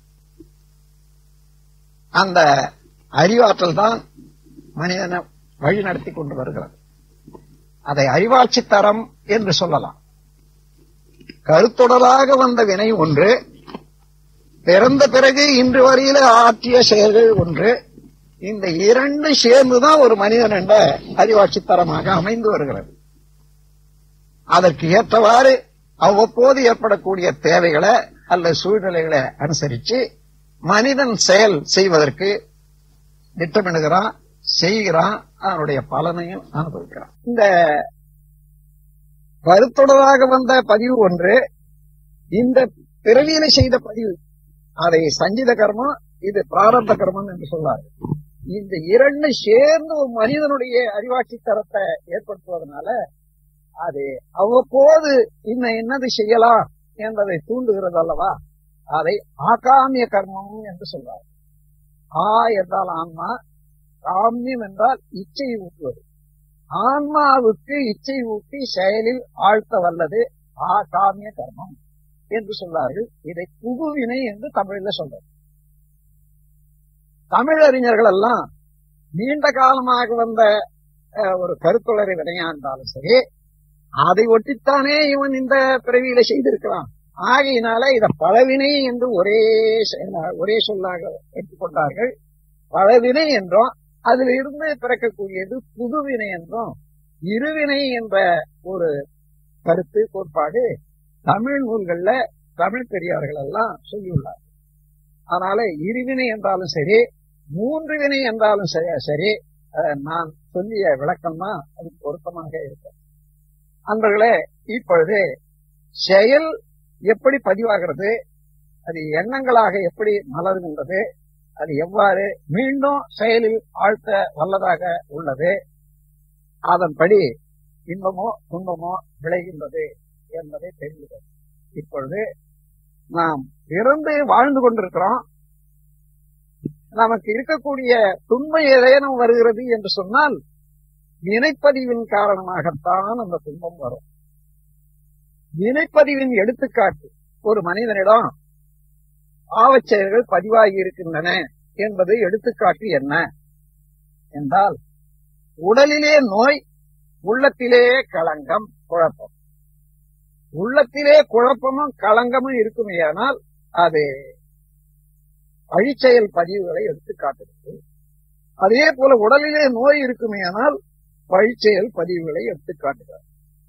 அந்த அறிவாற்றல் தான் மனிதனை வழி நடத்தி கொண்டு வருகிறது அதை அறிவாட்சி தரம் என்று சொல்லலாம் கருத்தொடராக வந்த வினை ஒன்று பிறந்த பிறகு இன்று வரையில ஆற்றிய செயல்கள் ஒன்று இந்த இரண்டு சேர்ந்துதான் ஒரு மனிதன் என்ற அறிவாட்சி தரமாக அமைந்து வருகிறது அதற்கு ஏற்றவாறு அவ்வப்போது ஏற்படக்கூடிய தேவைகளை அல்ல சூழ்நிலைகளை அனுசரிச்சு மனிதன் செயல் செய்வதற்கு திட்டமிடுகிறான் செய்கிறான் அதனுடைய பலனையும் அனுபவிக்கிறான் இந்த கருத்தொடராக வந்த பதிவு ஒன்று இந்த பிறவியில செய்த பதிவு அதை சஞ்சித கர்மம் இது பிராரத்த கர்மம் என்று சொல்லாரு இந்த இரண்டு சேர்ந்து ஒரு மனிதனுடைய அறிவாட்சி தரத்தை ஏற்படுத்துவதனால அது அவ்வப்போது இன்னும் என்னது செய்யலாம் என்பதை தூண்டுகிறது அல்லவா அதை ஆகாமிய கர்மம் என்று சொல்றார் ஆ என்றால் ஆன்மா காமியம் என்றால் இச்சை ஊட்டுவது ஆன்மாவுக்கு இச்சை ஊட்டி செயலில் ஆழ்த்த வல்லது ஆகாமிய கர்மம் என்று சொன்னார்கள் இதை புகுவினை என்று தமிழில் சொல்றார் தமிழறிஞர்கள் எல்லாம் நீண்ட காலமாக வந்த ஒரு கருத்துளரை வினையா இருந்தாலும் சரி அதை ஒட்டித்தானே இவன் இந்த பிறவியில செய்திருக்கிறான் ஆகையினால இத பழவினை என்று ஒரே ஒரே சொல்லாக எடுத்துக்கொண்டார்கள் பழவினை என்றும் அதில் இருந்து பிறக்கக்கூடியது புதுவினை என்றும் இருவினை என்ற ஒரு கருத்து கோட்பாடு தமிழ் நூல்கள்ல தமிழ் பெரியார்கள் எல்லாம் சொல்லியுள்ளார் அதனால இருவினை என்றாலும் சரி மூன்று வினை என்றாலும் சரி நான் சொல்லிய விளக்கம் தான் அது பொருத்தமாக இருக்கு அன்பர்களே இப்பொழுது செயல் எப்படி பதிவாகிறது அது எண்ணங்களாக எப்படி மலர்கின்றது அது எவ்வாறு மீண்டும் செயலில் ஆழ்த்த வல்லதாக உள்ளது அதன்படி இன்பமோ துன்பமோ விளைகின்றது என்பதை தெரிகிறது இப்பொழுது நாம் பிறந்து வாழ்ந்து கொண்டிருக்கிறோம் நமக்கு இருக்கக்கூடிய துன்பம் ஏதேனும் வருகிறது என்று சொன்னால் வினைப்பதிவின் காரணமாகத்தான் அந்த துன்பம் வரும் வினைப்பதிவின் எடுத்துக்காட்டு ஒரு மனிதனிடம் ஆவச்செயல்கள் பதிவாகி இருக்கின்றன என்பது எடுத்துக்காட்டு என்ன என்றால் உடலிலே நோய் உள்ளத்திலே களங்கம் குழப்பம் உள்ளத்திலே குழப்பமும் களங்கமும் இருக்குமேயானால் அது அழிச்செயல் பதிவுகளை எடுத்து காட்டுகிறது அதே போல உடலிலே நோய் இருக்குமேயானால் பழிச்செயல் பதிவுகளை எடுத்து காட்டுகிறார்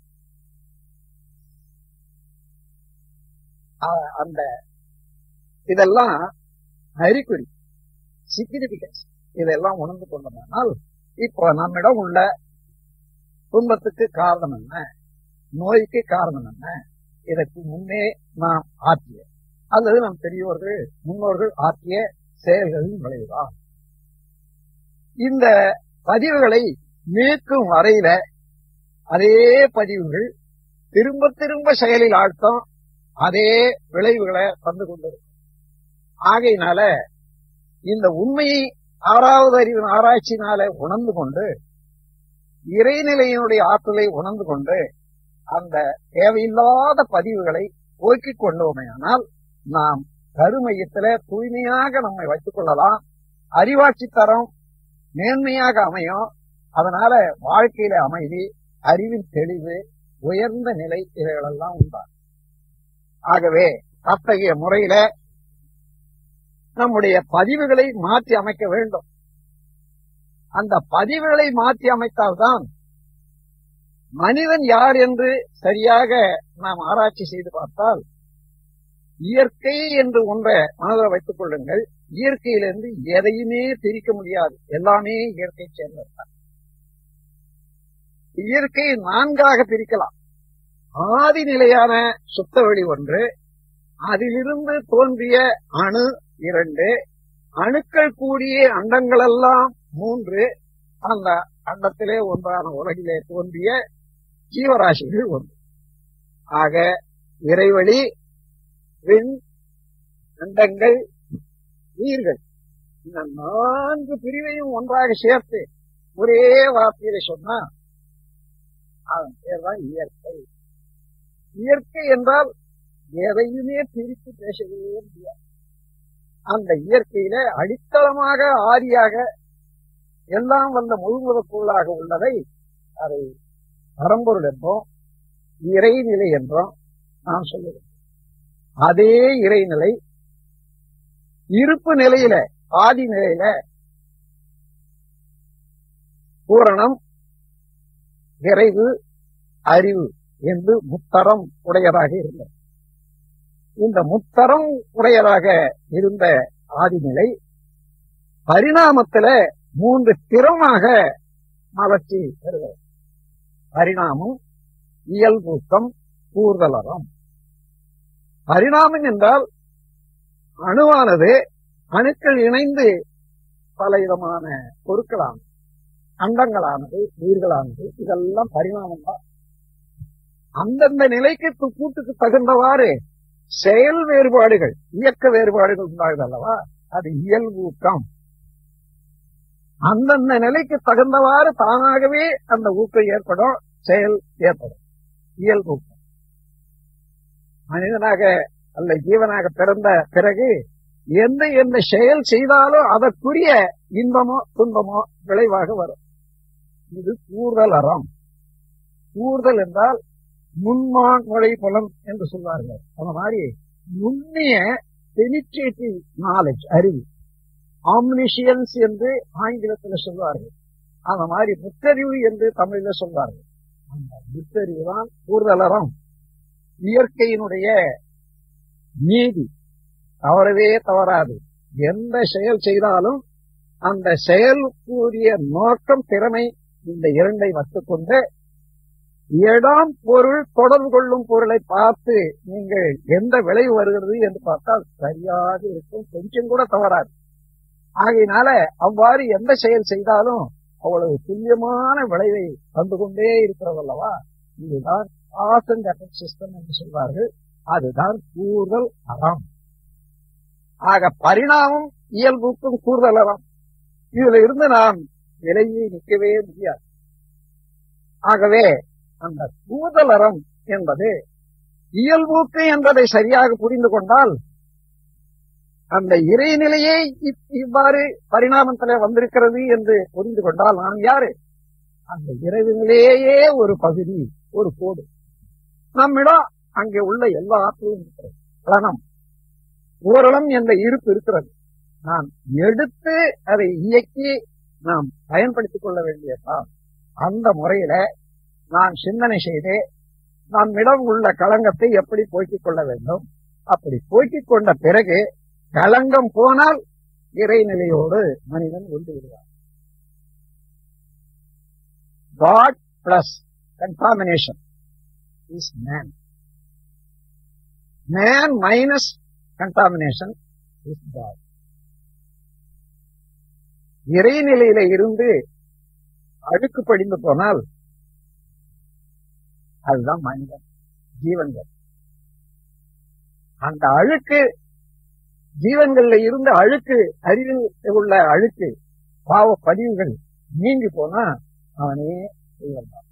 அந்த இதெல்லாம் அறிகுறி சிக்னிபிகன்ஸ் இதெல்லாம் உணர்ந்து கொண்டோம்னால் இப்போ நம்மிடம் உள்ள துன்பத்துக்கு காரணம் என்ன நோய்க்கு காரணம் என்ன இதற்கு முன்னே நாம் ஆற்றிய அல்லது நம் பெரியோர்கள் முன்னோர்கள் ஆற்றிய செயல்களின் விளைவுதான் இந்த பதிவுகளை நீக்கும் வரையில அதே பதிவுகள் திரும்ப திரும்ப செயலில் ஆழ்த்தம் அதே விளைவுகளை தந்து கொண்டிருக்கும் ஆகையினால இந்த உண்மையை ஆறாவது அறிவின் ஆராய்ச்சியினால உணர்ந்து கொண்டு இறைநிலையினுடைய ஆற்றலை உணர்ந்து கொண்டு அந்த தேவையில்லாத பதிவுகளை போக்கிக் கொண்டோமேயானால் நாம் கருமையத்தில தூய்மையாக நம்மை வைத்துக் கொள்ளலாம் அறிவாட்சி தரம் மேன்மையாக அமையும் அதனால வாழ்க்கையில அமைதி அறிவின் தெளிவு உயர்ந்த நிலை இவைகளெல்லாம் உண்டாகும் ஆகவே அத்தகைய முறையில நம்முடைய பதிவுகளை மாற்றி அமைக்க வேண்டும் அந்த பதிவுகளை மாற்றி அமைத்தால்தான் மனிதன் யார் என்று சரியாக நாம் ஆராய்ச்சி செய்து பார்த்தால் இயற்கை என்று ஒன்றை மனதில் வைத்துக் கொள்ளுங்கள் இயற்கையிலிருந்து எதையுமே பிரிக்க முடியாது எல்லாமே இயற்கை சேர்ந்ததுதான் இயற்கையை நான்காக பிரிக்கலாம் ஆதி நிலையான சுத்த வெளி ஒன்று அதிலிருந்து தோன்றிய அணு இரண்டு அணுக்கள் கூடிய அண்டங்களெல்லாம் மூன்று அந்த அண்டத்திலே ஒன்றான உலகிலே தோன்றிய ஜீவராசிகள் ஒன்று ஆக இறைவழி விண் அண்டங்கள் உயிர்கள் இந்த நான்கு பிரிவையும் ஒன்றாக சேர்த்து ஒரே வார்த்தையில சொன்னா அதன் பேர் தான் இயற்கை இயற்கை என்றால் எதையுமே பிரித்து பேசவே முடியாது அந்த இயற்கையில அடித்தளமாக ஆதியாக எல்லாம் வந்த முழுமுதற்குள்ளாக உள்ளதை அதை பரம்பொருள் என்றோம் இறைநிலை என்றோம் நாம் சொல்லுவோம் அதே இறைநிலை இருப்பு நிலையில ஆதி நிலையில பூரணம் விரைவு அறிவு என்று முத்தரம் உடையதாக இருந்தது இந்த முத்தரம் உடையதாக இருந்த ஆதிநிலை பரிணாமத்துல மூன்று திறமாக மலர்ச்சி பெறுகிறது பரிணாமம் இயல்பூக்கம் கூர்தலரம் பரிணாமம் என்றால் அணுவானது அணுக்கள் இணைந்து பலவிதமான பொருட்களானது அண்டங்களானது உயிர்களானது இதெல்லாம் பரிணாமம் தான் அந்தந்த நிலைக்கு கு- கூட்டுக்கு தகுந்தவாறு செயல் வேறுபாடுகள் இயக்க வேறுபாடுகள் உண்டாகுது அல்லவா அது இயல்பூக்கம் அந்தந்த நிலைக்கு தகுந்தவாறு தானாகவே அந்த ஊக்கம் ஏற்படும் செயல் ஏற்படும் இயல்பூக்கம் மனிதனாக அல்ல ஜீவனாக பிறந்த பிறகு எந்த எந்த செயல் செய்தாலும் அதற்குரிய இன்பமோ துன்பமோ விளைவாக வரும் இது கூறுதல் அறம் கூறுதல் என்றால் முன்மான் நுழை புலம் என்று சொல்வார்கள் அந்த மாதிரி நுண்ணிய பெனிட்ரேட்டிவ் நாலேஜ் அறிவு ஆம்னிஷியன்ஸ் என்று ஆங்கிலத்தில் சொல்வார்கள் அந்த மாதிரி முத்தறிவு என்று தமிழில் சொல்வார்கள் அந்த முத்தறிவு தான் கூறுதலறம் இயற்கையினுடைய நீதி தவறவே தவறாது எந்த செயல் செய்தாலும் அந்த செயலுக்குரிய நோக்கம் திறமை இந்த இரண்டை வைத்துக்கொண்டு இடம் பொருள் தொடர்பு கொள்ளும் பொருளை பார்த்து நீங்கள் எந்த விளைவு வருகிறது என்று பார்த்தால் சரியாக இருக்கும் கொஞ்சம் கூட தவறாது ஆகையினால அவ்வாறு எந்த செயல் செய்தாலும் அவ்வளவு துல்லியமான விளைவை தந்து கொண்டே இருக்கிறதல்லவா இதுதான் காஸ் அண்ட் எஃபெக்ட் சிஸ்டம் என்று சொல்வார்கள் அதுதான் கூறுதல் அறம் ஆக பரிணாமம் இயல்புக்கும் கூறுதல் அறம் இதுல இருந்து நாம் விலகி நிற்கவே முடியாது ஆகவே அந்த கூறுதல் அறம் என்பது இயல்பூக்கு என்பதை சரியாக புரிந்து கொண்டால் அந்த இறைநிலையே இப்- இவ்வாறு பரிணாமத்திலே வந்திருக்கிறது என்று புரிந்து கொண்டால் நாம் யாரு அந்த இறைவனிலேயே ஒரு பகுதி ஒரு கோடு நம்மிடம் அங்கே உள்ள எல்லா ஆற்றலும் இருக்கிறது பிரணம் ஓரளம் என்ற இருப்பு இருக்கிறது நாம் எடுத்து அதை இயக்கி நாம் பயன்படுத்திக் கொள்ள வேண்டியதான் அந்த முறையில நான் சிந்தனை செய்து நம்மிடம் உள்ள களங்கத்தை எப்படி போக்கிக் கொள்ள வேண்டும் அப்படி போக்கிக் கொண்ட பிறகு களங்கம் போனால் இறைநிலையோடு மனிதன் ஒன்று விடுவார் God plus contamination is man man minus contamination is God இறைநிலையில இருந்து அழுக்கு படிந்து போனால் அதுதான் மனிதன் ஜீவன்கள் அந்த அழுக்கு ஜீவன்கள்ல இருந்த அழுக்கு அறிவில் உள்ள அழுக்கு பாவ பதிவுகள் நீங்கி போனா அவனே தெய்வம் தான்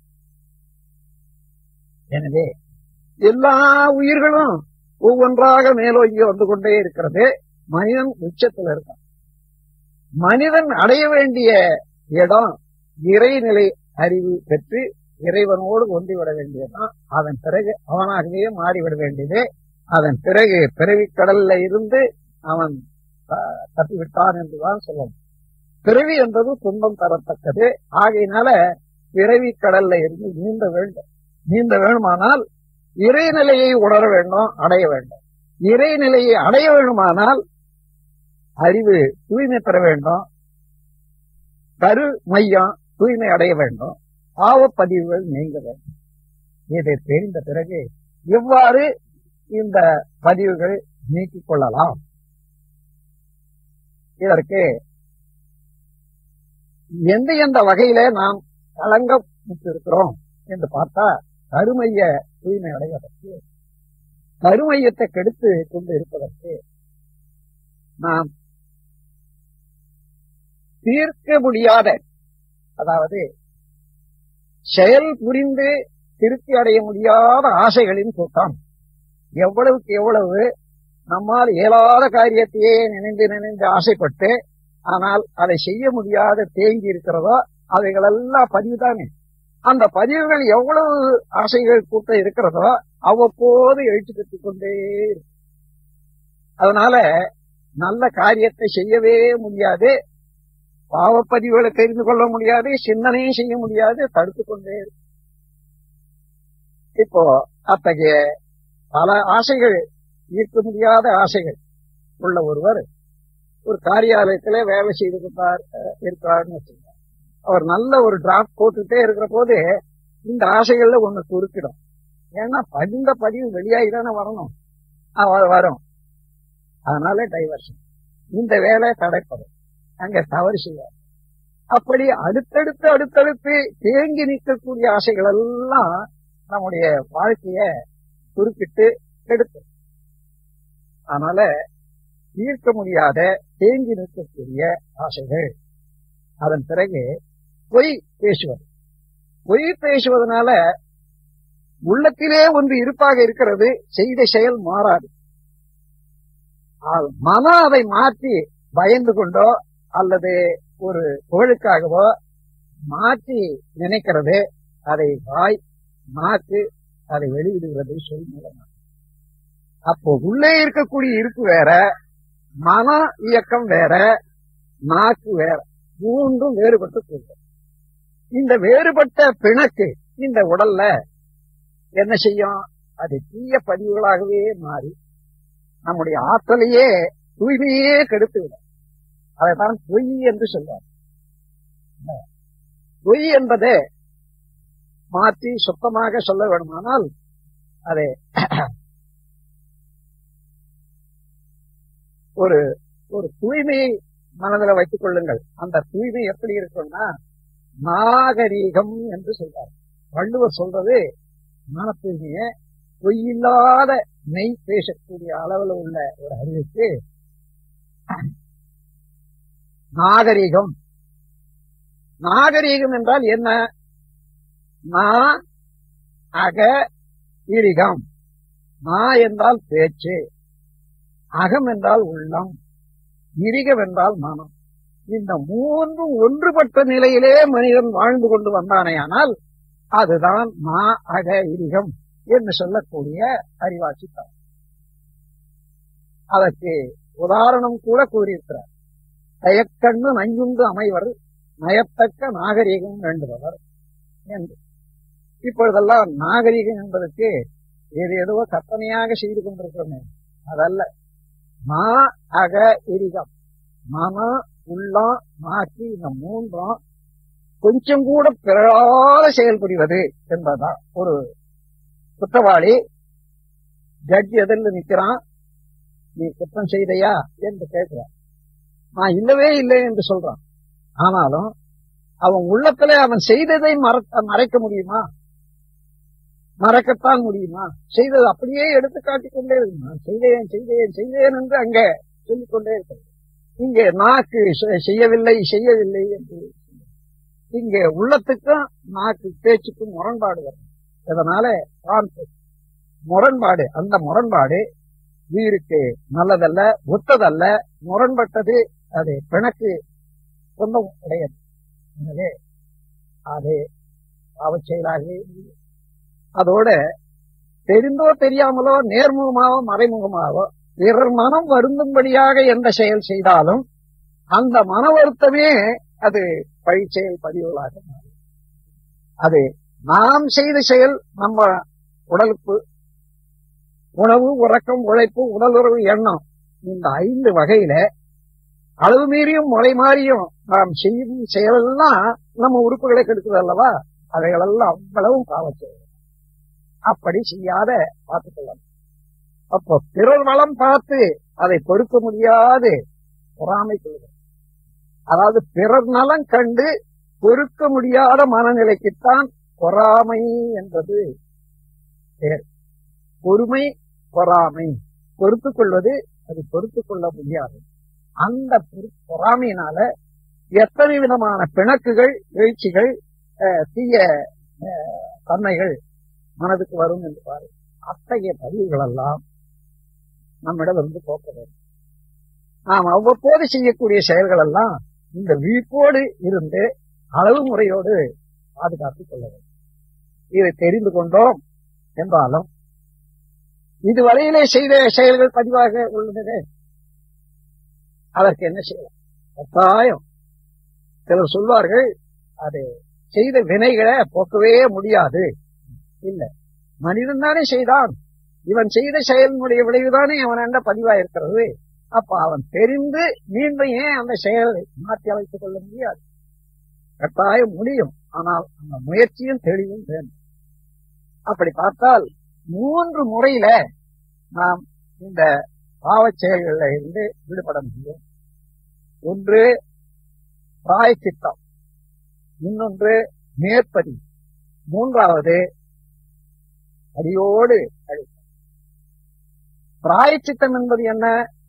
எனவே எல்லா உயிர்களும் ஒவ்வொன்றாக மேலோங்கி வந்து கொண்டே இருக்கிறது மனிதன் உச்சத்தில் இருக்கான் மனிதன் அடைய வேண்டிய இடம் இறைநிலை அறிவு பெற்று இறைவனோடு ஒன்றிவிட வேண்டியதுதான் அதன் பிறகு அவனாகவே மாறிவிட வேண்டியது அதன் பிறகு பிறவிக் கடல்ல இருந்து அவன் த- தப்பிவிட்டான் என்றுதான் சொல்லணும் பிறவி என்பது துன்பம் தரத்தக்கது ஆகையினால பிறவி கடல்ல இருந்து நீந்த வேண்டும் நீந்த வேணுமானால் இறைநிலையை உணர வேண்டும் அடைய வேண்டும் இறைநிலையை அடைய வேண்டுமானால் அறிவு தூய்மை பெற வேண்டும் கரு மையம் தூய்மை அடைய வேண்டும் பாவப்பதிவுகள் நீங்க வேண்டும் இதை தெரிந்த பிறகு எவ்வாறு இந்த பதிவுகள் நீக்கிக் கொள்ளலாம் இதற்கு எந்த எந்த வகையில நாம் கலங்கப்பட்டிருக்கிறோம் என்று பார்த்தா கருமைய தூய்மை அடைவதற்கு கருமையத்தை கெடுத்து கொண்டு இருப்பதற்கு நாம் தீர்க்க முடியாத அதாவது செயல் புரிந்து திருப்தி அடைய முடியாத ஆசைகளின் கூட்டம் எவ்வளவுக்கு எவ்வளவு நம்மால் இயலாத காரியத்தையே நினைந்து நினைந்து ஆசைப்பட்டு ஆனால் அதை செய்ய முடியாத தேங்கி இருக்கிறதோ அவைகளெல்லாம் பதிவுதானே அந்த பதிவுகள் எவ்வளவு ஆசைகள் கூட்டம் இருக்கிறதோ அவ்வப்போது எழுச்சி கற்றுக் கொண்டே இருக்கும் அதனால நல்ல காரியத்தை செய்யவே முடியாது பாவப்பதிவுகளை தெரிந்து கொள்ள முடியாது சிந்தனையும் செய்ய முடியாது தடுத்து கொண்டே இருக்கும் இப்போ அத்தகைய பல ஆசைகள் ஈர்க்க முடியாத ஆசைகள் உள்ள ஒருவர் ஒரு காரியாலயத்துல வேலை செய்து கொண்டார் இருக்கிறார்னு வச்சுங்க அவர் நல்ல ஒரு டிராப்ட் போட்டுட்டே இருக்கிற போது இந்த ஆசைகள்ல ஒண்ணு குறுக்கிடும் ஏன்னா பதிந்த பதிவு வெளியாகி தானே வரணும் அவ- வரும் அதனால டைவர்ஷன் இந்த வேலை தடைப்படும் அங்க தவறு செய்வார் அப்படி அடுத்தடுத்து அடுத்தடுத்து தேங்கி நிற்கக்கூடிய ஆசைகள் எல்லாம் நம்முடைய வாழ்க்கைய குறுக்கிட்டு கெடுத்து அதனால தீர்க்க முடியாத தேங்கி நிற்கக்கூடிய ஆசைகள் அதன் பிறகு பொய் பேசுவது பொய் பேசுவதனால உள்ளத்திலே ஒன்று இருப்பாக இருக்கிறது செய்த செயல் மாறாது ஆ- மனம் அதை மாற்றி பயந்து கொண்டோ அல்லது ஒரு புகழுக்காகவோ மாற்றி நினைக்கிறது அதை வாய் நாக்கு அதை வெளியிடுகிறது சொல் மூலமா அப்போ உள்ளே இருக்கக்கூடிய இருப்பு வேற மன இயக்கம் வேற நாக்கு வேற மூன்றும் வேறுபட்டு போகுது இந்த வேறுபட்ட பிணக்கு இந்த உடல்ல என்ன செய்யும் அது தீய பதிவுகளாகவே மாறி நம்முடைய ஆற்றலையே தூய்மையே கெடுத்து விடும் அதைத்தான் பொய் என்று சொல்வார் பொய் என்பதை மாற்றி சுத்தமாக சொல்ல வேண்டுமானால் அதை ஒரு ஒரு தூய்மையை மனதில் வைத்துக் கொள்ளுங்கள் அந்த தூய்மை எப்படி இருக்கும்னா நாகரீகம் என்று சொல்றார் வள்ளுவர் சொல்றது மன தூய்மையை பொய்யில்லாத மெய் பேசக்கூடிய அளவில் உள்ள ஒரு அறிவுக்கு நாகரீகம் நாகரீகம் என்றால் என்ன நா அக ஈரிகம் நா என்றால் பேச்சு அகம் என்றால் உள்ளம் இரிகம் என்றால் மனம் இந்த மூன்றும் ஒன்றுபட்ட நிலையிலே மனிதன் வாழ்ந்து கொண்டு வந்தானேயானால் அதுதான் மா அக இரிகம் என்று சொல்லக்கூடிய அறிவாட்சி தான் அதற்கு உதாரணம் கூட கூறியிருக்கிறார் தயக்கண்ணு நஞ்சுண்டு அமைவர் நயத்தக்க நாகரீகம் வேண்டுபவர் என்று இப்பொழுதெல்லாம் நாகரீகம் என்பதற்கு ஏது ஏதோ கற்பனையாக செய்து கொண்டிருக்கிறோமே அதல்ல மா அக இரிகம் மன உள்ளம் நாக்கி இந்த மூன்றும் கொஞ்சம் கூட பிறழாத செயல்புரிவது என்பதுதான் ஒரு குற்றவாளி ஜட்ஜி எதிரில் நிக்கிறான் நீ குற்றம் செய்தையா என்று கேட்கிறான் நான் இல்லவே இல்லை என்று சொல்றான் ஆனாலும் அவன் உள்ளத்துல அவன் செய்ததை மற- மறைக்க முடியுமா மறக்கத்தான் முடியுமா செய்தது அப்படியே எடுத்து காட்டிக் கொண்டே இருக்கும் நான் செய்தேன் செய்தேன் செய்தேன் என்று அங்கே சொல்லிக் கொண்டே இருக்கிறது இங்கே நாக்கு செ- செய்யவில்லை செய்யவில்லை என்று இங்கே உள்ளத்துக்கும் நாக்கு பேச்சுக்கும் முரண்பாடு வரும் இதனால conflict, முரண்பாடு அந்த முரண்பாடு உயிருக்கு நல்லதல்ல ஒத்ததல்ல முரண்பட்டது அது பிணக்கு சொந்தம் உடையது எனவே அது பாவச் செயலாகவே இல்லை. அதோட தெரிந்தோ தெரியாமலோ நேர்முகமாவோ மறைமுகமாவோ பிறர் மனம் வருந்தும்படியாக எந்த செயல் செய்தாலும் அந்த மன வருத்தமே அது பழி செயல் பதிவுகளாக மாறும் அது நாம் செய்த செயல் நம்ம உடலுக்கு உணவு உறக்கம் உழைப்பு உடலுறவு எண்ணம் இந்த ஐந்து வகையில அளவு மீறியும் முறை மாறியும் நாம் செய்யும் செயலெல்லாம் நம்ம உறுப்புகளை கெடுக்குது அல்லவா அவைகளெல்லாம் அவ்வளவும் பாவச் செயல் அப்படி செய்யாத பார்த்துக் கொள்ளணும் அப்போ பிறர் வளம் பார்த்து அதை பொறுக்க முடியாது பொறாமை கொள்வது அதாவது பிறர் நலம் கண்டு பொறுக்க முடியாத மனநிலைக்குத்தான் பொறாமை என்பது பெயர் பொறுமை பொறாமை பொறுத்துக் கொள்வது அது பொறுத்துக் கொள்ள முடியாது அந்த பொறு- பொறாமையினால எத்தனை விதமான பிணக்குகள் வீழ்ச்சிகள் அஹ், தீய அஹ், தன்மைகள் மனதுக்கு வரும் என்று பாரு அத்தகைய பதிவுகள் எல்லாம் நம்மிடம் இருந்து போக்க வேண்டும் நாம் அவ்வப்போது செய்யக்கூடிய செயல்கள் எல்லாம் இந்த விழிப்போடு இருந்து அளவு முறையோடு பாதுகாத்துக் கொள்ள வேண்டும் இதை தெரிந்து கொண்டோம் என்றாலும் இதுவரையிலே செய்த செயல்கள் பதிவாக உள்ளது அதற்கு என்ன செய்யலாம் கட்டாயம் சிலர் சொல்வார்கள் அது செய்த வினைகளை போக்கவே முடியாது இல்ல மனிதன் தானே செய்தான் இவன் செய்த செயலினுடைய விளைவுதானே அவன் என்ற பதிவா இருக்கிறது அப்ப அவன் தெரிந்து மீண்டும் ஏன் அந்த செயலை மாற்றி அமைத்துக் கொள்ள முடியாது கட்டாயம் முடியும் ஆனால் அந்த முயற்சியும் தெளிவும் வேண்டும் அப்படி பார்த்தால் மூன்று முறையில நாம் இந்த பாவச் செயல்களில் இருந்து விடுபட முடியும் ஒன்று பிராயச்சித்தம் இன்னொன்று மேற்பதி மூன்றாவது அடியோடு அழித்தல் பிராயச்சித்தம் என்பது என்ன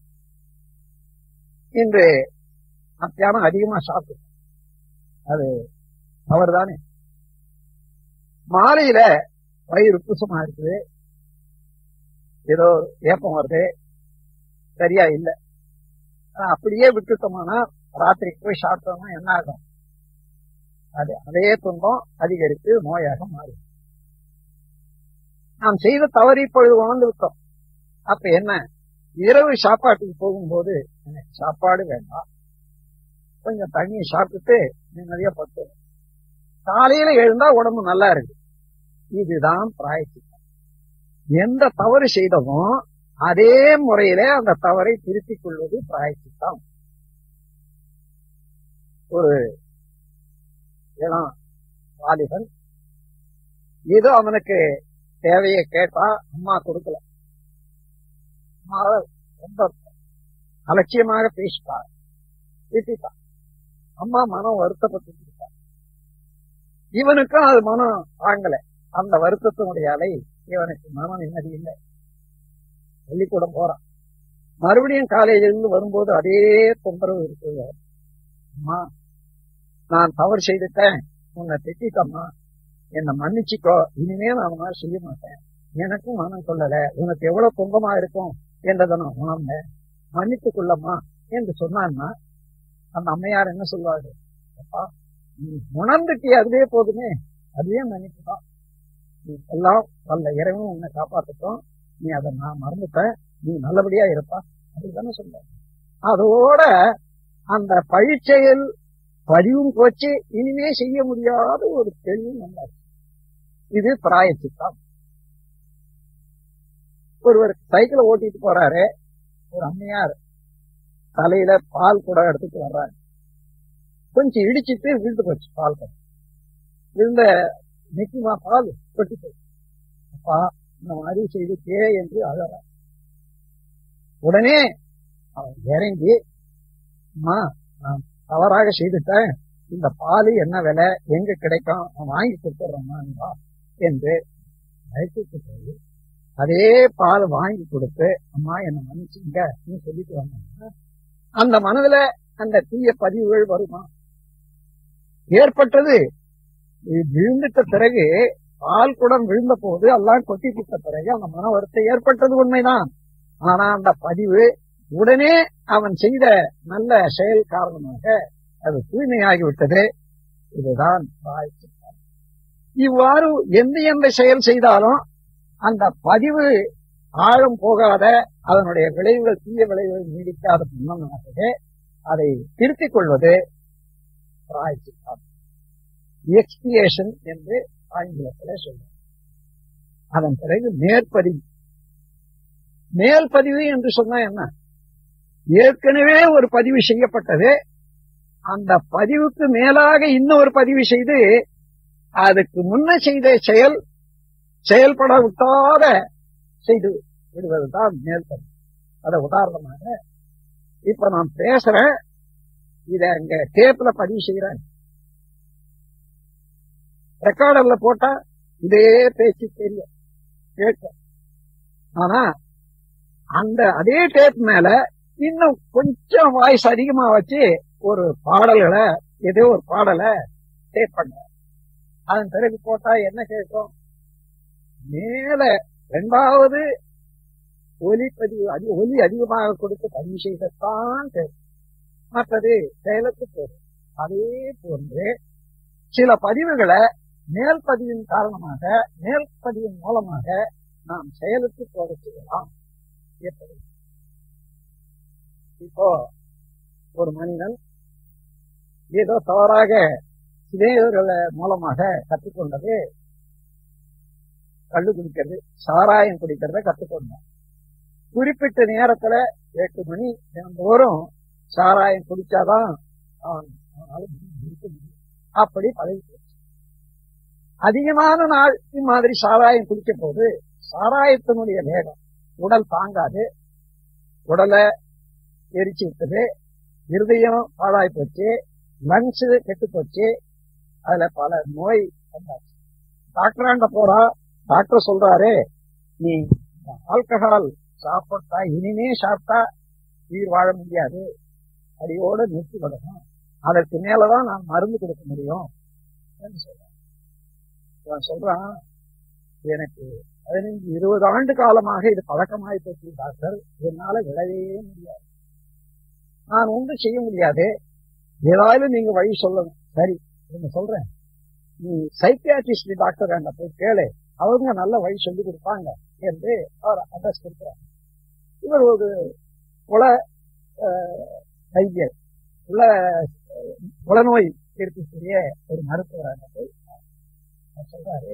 இன்று மத்தியானம் அதிகமா சாப்பிட்டு அது அவர்தானே மாலையில வயிறு உப்புசமா இருக்குது ஏதோ ஏப்பம் வருது சரியா இல்ல ஆனா அப்படியே விட்டுட்டோம்னா ராத்திரிக்கு போய் சாப்பிட்டோம்னா என்ன ஆகும் அது அதே துன்பம் அதிகரித்து நோயாக மாறும் நாம் செய்த தவறு இப்பொழுது உணர்ந்து விட்டோம் அப்ப என்ன இரவு சாப்பாட்டுக்கு போகும்போது எனக்கு சாப்பாடு வேண்டாம் கொஞ்சம் தண்ணியை சாப்பிட்டுட்டு நிம்மதியா பட்டு காலையில எழுந்தா உடம்பு நல்லா இருக்கு இதுதான் பிராயச்சித்தம் எந்த தவறு செய்தமோ அதே முறையில அந்த தவறை திருத்திக் கொள்வது பிராயச்சித்தம் ஒரு இளம் வாலிபன் ஏதோ அவனுக்கு தேவையை கேட்டா அம்மா கொடுக்கல அம்மா ரொம்ப அலட்சியமாக பேசிட்டார் திட்டார் அம்மா மனம் வருத்தப்பட்டு இருக்கார் இவனுக்கும் அது மனம் தாங்கல அந்த வருத்தத்தினுடைய அலை இவனுக்கு மன நிம்மதி இல்லை பள்ளிக்கூடம் போறான் மறுபடியும் காலேஜிலிருந்து வரும்போது அதே தொந்தரவு இருக்குது அம்மா நான் தவறு செய்துட்டேன் உன்னை திட்டம்மா என்னை மன்னிச்சுக்கோ இனிமே நான் அந்த மாதிரி செய்ய மாட்டேன் எனக்கும் மனம் கொள்ளல உனக்கு எவ்வளவு துன்பமா இருக்கும் என்றதை நான் உணர்ந்தேன் மன்னித்துக் கொள்ளம்மா என்று சொன்னான்னா அந்த அம்மையார் என்ன சொல்வாரு அப்பா நீ உணர்ந்துட்டிய அதுவே போதுமே அதுவே மன்னிப்புதான் நீ எல்லாம் வல்ல இறைவன் உன்னை காப்பாற்றட்டும் நீ அதை நான் மறந்துட்டேன் நீ நல்லபடியா இருப்பா அப்படித்தானே சொல்ல அதோட அந்த பழிச்செயல் பதிவும் போச்சு இனிமே செய்ய முடியாத ஒரு தெளிவு வந்தாச்சு இது பிராயச்சித்தம் ஒருவர் சைக்கிளை ஓட்டிட்டு போறாரு ஒரு அம்மையார் தலையில பால் குடம் எடுத்துட்டு வர்றாரு கொஞ்சம் இடிச்சிட்டு விழுந்து போச்சு பால் குடம் விழுந்த நிக்குமா பால் கொட்டி போச்சு அப்பா இந்த மாதிரி செய்துட்டே என்று அழற உடனே அவன் இறங்கி அம்மா நான் தவறாக செய்துட்டேன் இந்த பால் என்ன விலை எங்க கிடைக்கும் நான் வாங்கி கொடுத்துட்றேம்மா நீ வா என்று அழைத்துட்டு போய் அதே பால் வாங்கி கொடுத்து அம்மா என்ன மன்னிச்சுங்க நீ சொல்லிட்டு வந்தாங்க அந்த மனதுல அந்த தீய பதிவுகள் வருமா ஏற்பட்டது இது விழுந்துட்ட பிறகு பால் குடம் விழுந்த போது எல்லாம் கொட்டி விட்ட பிறகு அந்த மன வருத்தம் ஏற்பட்டது உண்மைதான் ஆனா அந்த பதிவு உடனே அவன் செய்த நல்ல செயல் காரணமாக அது தூய்மையாகிவிட்டது இதுதான் பிராயச்சித்தம். இவ்வாறு எந்த எந்த செயல் செய்தாலும் அந்த பதிவு ஆழம் போகாத அதனுடைய விளைவுகள் தீய விளைவுகள் நீடிக்காத முன்னமாகவே அதை திருத்திக் கொள்வது பிராயச்சித்தம் எக்ஸ்பியேஷன் என்று ஆங்கிலத்திலே சொல்லுவோம் அதன் பிறகு மேற்பதிவு மேல்பதிவு என்று சொன்னா என்ன ஏற்கனவே ஒரு பதிவு செய்யப்பட்டது அந்த பதிவுக்கு மேலாக இன்னொரு பதிவு செய்து அதுக்கு முன்ன செய்த செயல் செயல்பட விட்டாத செய்து விடுவதுதான் மேல்பதி அத உதாரணமாக இப்ப நான் பேசுறேன் இத அங்க டேப்ல பதிவு செய்யறேன் ரெக்கார்டர்ல போட்டா இதே பேச்சு தெரியும் கேட்க ஆனா அந்த அதே டேப் மேல இன்னும் கொஞ்சம் வாய்ஸ் அதிகமா வச்சு ஒரு பாடல்களை ஏதோ ஒரு பாடலை டேப் பண்ண அதன் பிறகு போட்டா என்ன கேட்கும் மேல இரண்டாவது ஒலிப்பதிவு அதி ஒலி அதிகமாக கொடுத்து பதிவு செய்தத்தான் கேட்கும் மற்றது செயலுக்கு போகும் அதே போன்று சில பதிவுகளை மேல் பதிவின் காரணமாக மேல் பதிவின் மூலமாக நாம் செயலுக்கு போக செய்யலாம் எப்படி இப்போ ஒரு மனிதன் ஏதோ தவறாக சிதைவுகளை மூலமாக கற்றுக்கொண்டது கள்ளு குடிக்கிறது சாராயம் குடிக்கிறத கற்றுக்கொண்டோம் குறிப்பிட்ட நேரத்துல எட்டு மணி தினந்தோறும் சாராயம் குடிச்சாதான் அவன் அவனால இருக்க முடியும் அப்படி பழகி போச்சு அதிகமான நாள் இம்மாதிரி சாராயம் குடிக்க போது சாராயத்தினுடைய வேகம் உடல் தாங்காது உடலை எரிச்சு விட்டது இருதயம் பாழாய் போச்சு லங்ஸ் கெட்டு போச்சு அதுல பல நோய் வந்தாச்சு டாக்டராண்ட போறா டாக்டர் சொல்றாரு நீ ஆல்கஹால் சாப்பிட்டா இனிமே சாப்பிட்டா உயிர் வாழ முடியாது அடியோட நிறுத்தி விடணும் அதற்கு மேலதான் நான் மருந்து கொடுக்க முடியும் என்று சொல்றான் இவன் சொல்றான் எனக்கு பதினைஞ்சு இருபது ஆண்டு காலமாக இது பழக்கமாய் போச்சு டாக்டர் என்னால விடவே முடியாது நான் ஒன்றும் செய்ய முடியாது ஏதாவது நீங்க வழி சொல்லணும் சரி நீங்க சொல்றேன் நீ சைக்கியாட்ரிஸ்ட் டாக்டர் அங்க போய் கேளு அவங்க நல்ல வழி சொல்லி கொடுப்பாங்க என்று அவர் அட்ரஸ் கொடுக்கிறார் இவர் ஒரு குல வைத்தியர் உல குலநோய் இருக்கக்கூடிய ஒரு மருத்துவர் அங்க போய் அவர் சொல்றாரு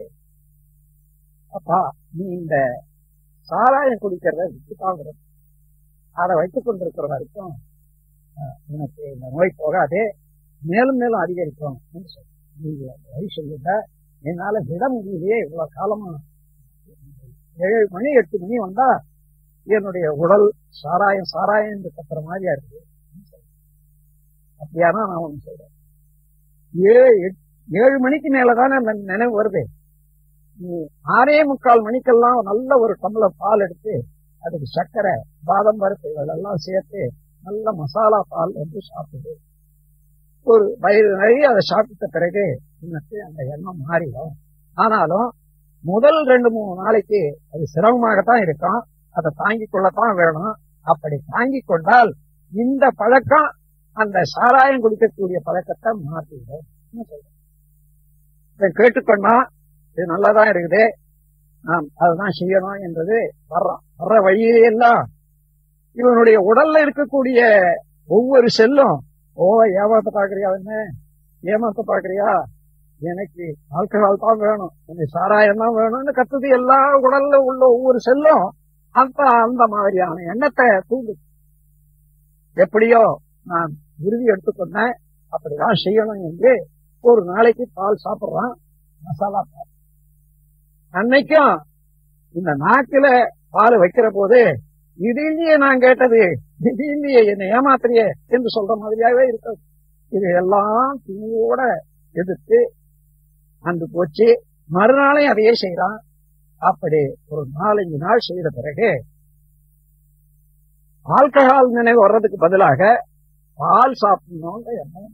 அப்பா நீ இந்த சாராயம் குடிக்கிறத விட்டுட்டாங்க அதை வைத்துக் கொண்டிருக்கிற வரைக்கும் எனக்கு இந்த நோய் போகாது மேலும் மேலும் அதிகரிக்கும் என்று சொல்ற நீங்க வழி சொல்லுங்க என்னால விட முடியலையே இவ்வளவு காலமா ஏழு மணி எட்டு மணி வந்தா என்னுடைய உடல் சாராயம் சாராயம் என்று கத்துற மாதிரியா இருக்கு அப்படியானா நான் ஒண்ணு சொல்றேன் ஏழு ஏழு மணிக்கு மேலதானே அந்த நினைவு வருது நீ ஆறே முக்கால் மணிக்கெல்லாம் நல்ல ஒரு டம்ளர் பால் எடுத்து அதுக்கு சர்க்கரை பாதம் பருப்பு இதெல்லாம் சேர்த்து நல்ல மசாலா பால் வந்து சாப்பிடுது ஒரு வயிறு நிறைய அதை சாப்பிட்ட பிறகு எனக்கு அந்த எண்ணம் மாறிடும் ஆனாலும் முதல் ரெண்டு மூணு நாளைக்கு அது சிரமமாகத்தான் இருக்கும் அதை தாங்கிக் கொள்ளத்தான் வேணும் அப்படி தாங்கிக் கொண்டால் இந்த பழக்கம் அந்த சாராயம் குடிக்கக்கூடிய பழக்கத்தை மாற்றிடும் இதை கேட்டுக்கொண்டா இது நல்லாதான் இருக்குது நாம் அதுதான் செய்யணும் என்றது வர்றான் வர்ற வழியிலெல்லாம் இவனுடைய உடல்ல இருக்கக்கூடிய ஒவ்வொரு செல்லும் ஓ ஏமாத்த பாக்குறியா என்ன ஏமாத்த பாக்குறியா எனக்கு ஆல்கஹால் தான் வேணும் எனக்கு சாராயம் தான் வேணும்னு கத்துது எல்லா உடல்ல உள்ள ஒவ்வொரு செல்லும் அந்த அந்த மாதிரியான எண்ணத்தை தூண்டு எப்படியோ நான் உறுதி எடுத்துக்கொண்டேன் அப்படிதான் செய்யணும் என்று ஒரு நாளைக்கு பால் சாப்பிடுறான் மசாலா பால் அன்னைக்கும் இந்த நாக்கில பால் வைக்கிற போது திடீர்னு நான் கேட்டது திடீர்னு என்னை ஏமாத்திரிய என்று சொல்ற மாதிரியாவே இருக்காது இது எல்லாம் தீயோட எதிர்த்து அன்று போச்சு மறுநாளையும் அதையே செய்யறான் அப்படி ஒரு நாலஞ்சு நாள் செய்த பிறகு ஆல்கஹால் நினைவு வர்றதுக்கு பதிலாக பால் சாப்பிடணும்ன்ற எண்ணம்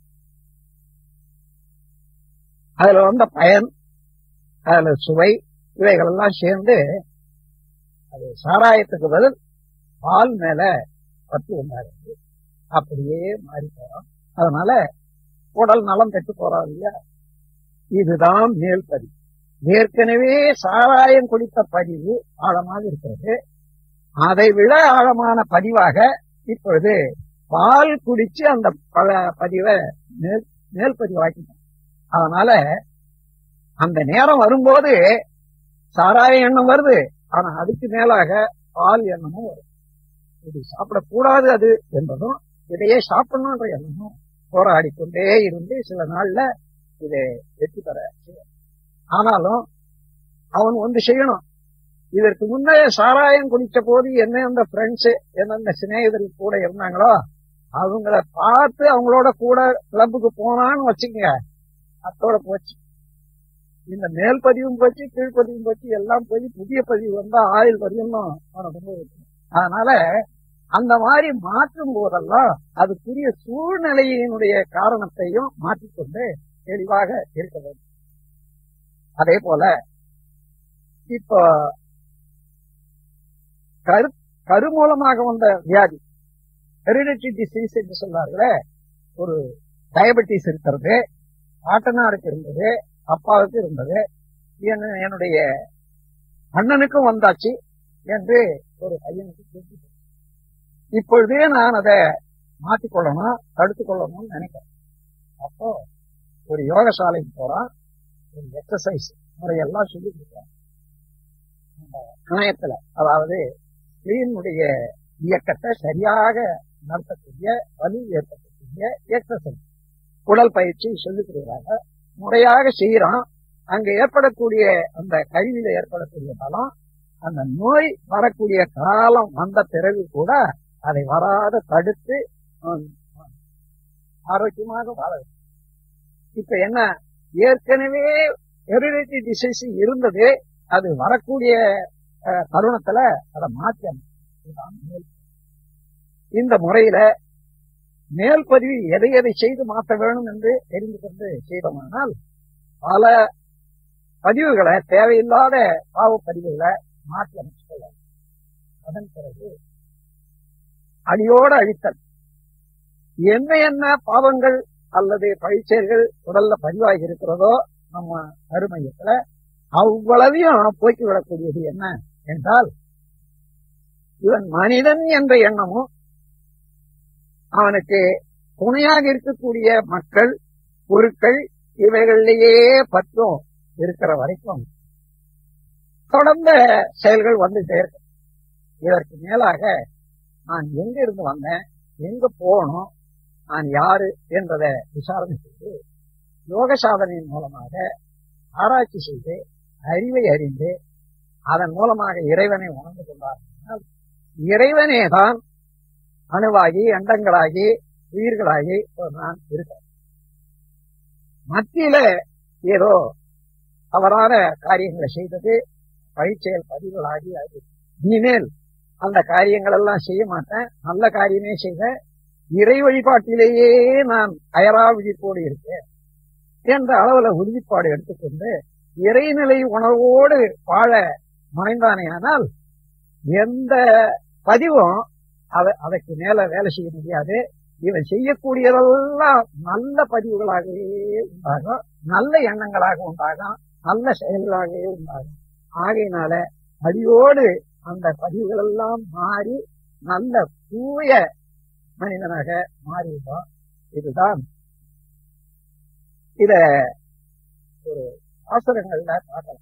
அதுல வந்த பயன் அதுல சுவை இவைகள் எல்லாம் சேர்ந்து அது சாராயத்துக்கு பதில் பால் மேல பத்து உண்டாகிறது அப்படியே மாறி போறோம் அதனால உடல் நலம் பெற்று போறோம் இல்லையா இதுதான் மேல் பதிவு ஏற்கனவே சாராயம் குடித்த பதிவு ஆழமாக இருக்கிறது அதை விட ஆழமான பதிவாக இப்பொழுது பால் குடிச்சு அந்த பல பதிவை மேல் மேல் பதிவாக்கிட்டோம் அதனால அந்த நேரம் வரும்போது சாராய எண்ணம் வருது ஆனா அதுக்கு மேலாக பால் எண்ணமும் வரும் இது சாப்பிடக்கூடாது அது என்பதும் இதையே சாப்பிடணும்ன்ற எண்ணமும் போராடி கொண்டே இருந்து சில நாள்ல இதை வெற்றி பெற செய்யணும் ஆனாலும் அவன் ஒன்று செய்யணும் இதற்கு முன்னே சாராயம் குடிச்ச போது என்ன அந்த ஃப்ரெண்ட்ஸ் எந்தெந்த சிநேகிதர்கள் கூட இருந்தாங்களோ அவங்கள பார்த்து அவங்களோட கூட கிளப்புக்கு போனான்னு வச்சுக்கங்க அத்தோட போச்சு இந்த மேல் பதிவும் போச்சு கீழ்ப்பதிவும் போச்சு எல்லாம் போய் புதிய பதிவு வந்தா ஆயுள் பதிவும் அதனால அந்த மாதிரி மாற்றும் போதெல்லாம் அதுக்குரிய சூழ்நிலையினுடைய காரணத்தையும் மாற்றிக்கொண்டு தெளிவாக இருக்க வேண்டும் அதே போல இப்போ கரு கரு மூலமாக வந்த வியாதி ஹெரிடிட்டி டிசீஸ் என்று சொல்றார்களே ஒரு டயபெட்டிஸ் இருக்கிறது ஆட்டனாருக்கு இருந்தது அப்பாவுக்கு இருந்தது என்ன- என்னுடைய அண்ணனுக்கும் வந்தாச்சு என்று ஒரு பையனுக்கு கேட்டு இப்பொழுதே நான் அதை மாற்றிக்கொள்ளணும் தடுத்துக் கொள்ளணும்னு நினைக்கிறேன் அப்போ ஒரு யோகசாலைக்கு போறான் ஒரு எக்ஸசைஸ் முறையெல்லாம் சொல்லி கொடுக்குறேன் அந்த இணையத்துல அதாவது ஸ்கிரீனுடைய இயக்கத்தை சரியாக நடத்தக்கூடிய வலி ஏற்படுத்தக்கூடிய எக்ஸசைஸ் உடல் பயிற்சி சொல்லிக் கொடுக்குறாங்க முறையாக செய்யறோம் அங்க ஏற்படக்கூடிய அந்த கருவியில ஏற்படக்கூடிய பலம் அந்த நோய் வரக்கூடிய காலம் வந்த பிறகு கூட அதை வராத தடுத்து ஹம், ஆரோக்கியமாக வாழ வேண்டும். இப்ப என்ன ஏற்கனவே ஹெரிடிட்டி டிசீஸ் இருந்தது அது வரக்கூடிய அஹ், தருணத்துல அதை மாற்றி அமைக்கணும். இதுதான் மேல் இந்த முறையில மேல் பதிவு எதை எதை செய்து மாற்ற வேணும் என்று தெரிந்து கொண்டு செய்தோமானால் பல பதிவுகளை தேவையில்லாத பாவ பதிவுகளை மாற்றி அமைத்துக் கொள்ளலாம் அதன் பிறகு அடியோடு அழித்தல் என்ன என்ன பாவங்கள் அல்லது பழிச்செயல்கள் உடல்ல பதிவாகி இருக்கிறதோ நம்ம கருமையத்துல அவ்வளவையும் போக்கிவிடக்கூடியது என்ன என்றால் இவன் மனிதன் என்ற எண்ணமும் அவனுக்கு துணையாக இருக்கக்கூடிய மக்கள் பொருட்கள் இவைகளிலேயே பற்றும் இருக்கிற வரைக்கும் தொடர்ந்த செயல்கள் வந்துட்டே இருக்கு இதற்கு மேலாக நான் எங்க இருந்து வந்தேன் எங்க போகணும் நான் யாரு என்றதை விசாரணை செய்து யோக சாதனையின் மூலமாக ஆராய்ச்சி செய்து அறிவை அறிந்து அதன் மூலமாக இறைவனை உணர்ந்து கொண்டார்கள் இறைவனே தான் அணுவாகி அண்டங்களாகி உயிர்களாகி ஒரு நான் இருக்கிறேன் மத்தியில ஏதோ தவறான காரியங்களை செய்தது பழிச்செயல் பதிவுகளாகி அது இனிமேல் அந்த காரியங்கள் எல்லாம் செய்ய மாட்டேன் நல்ல காரியமே செய்த இறை வழிபாட்டிலேயே நான் அயரா விழிப்போடு இருக்கேன் என்ற அளவுல உறுதிப்பாடு எடுத்துக்கொண்டு இறைநிலை உணர்வோடு வாழ முனைந்தானேயானால் எந்த பதிவும் அத- அதற்கு மேல வேலை செய்ய முடியாது இவன் செய்யக்கூடியதெல்லாம் நல்ல பதிவுகளாகவே உண்டாகும் நல்ல எண்ணங்களாக உண்டாகும் நல்ல செயல்களாகவே உண்டாகும் ஆகையினால அடியோடு அந்த பதிவுகள் எல்லாம் மாறி நல்ல தூய மனிதனாக மாறிவிடும் இதுதான் இத ஒரு ஆசிரங்கள்ல பார்க்கலாம்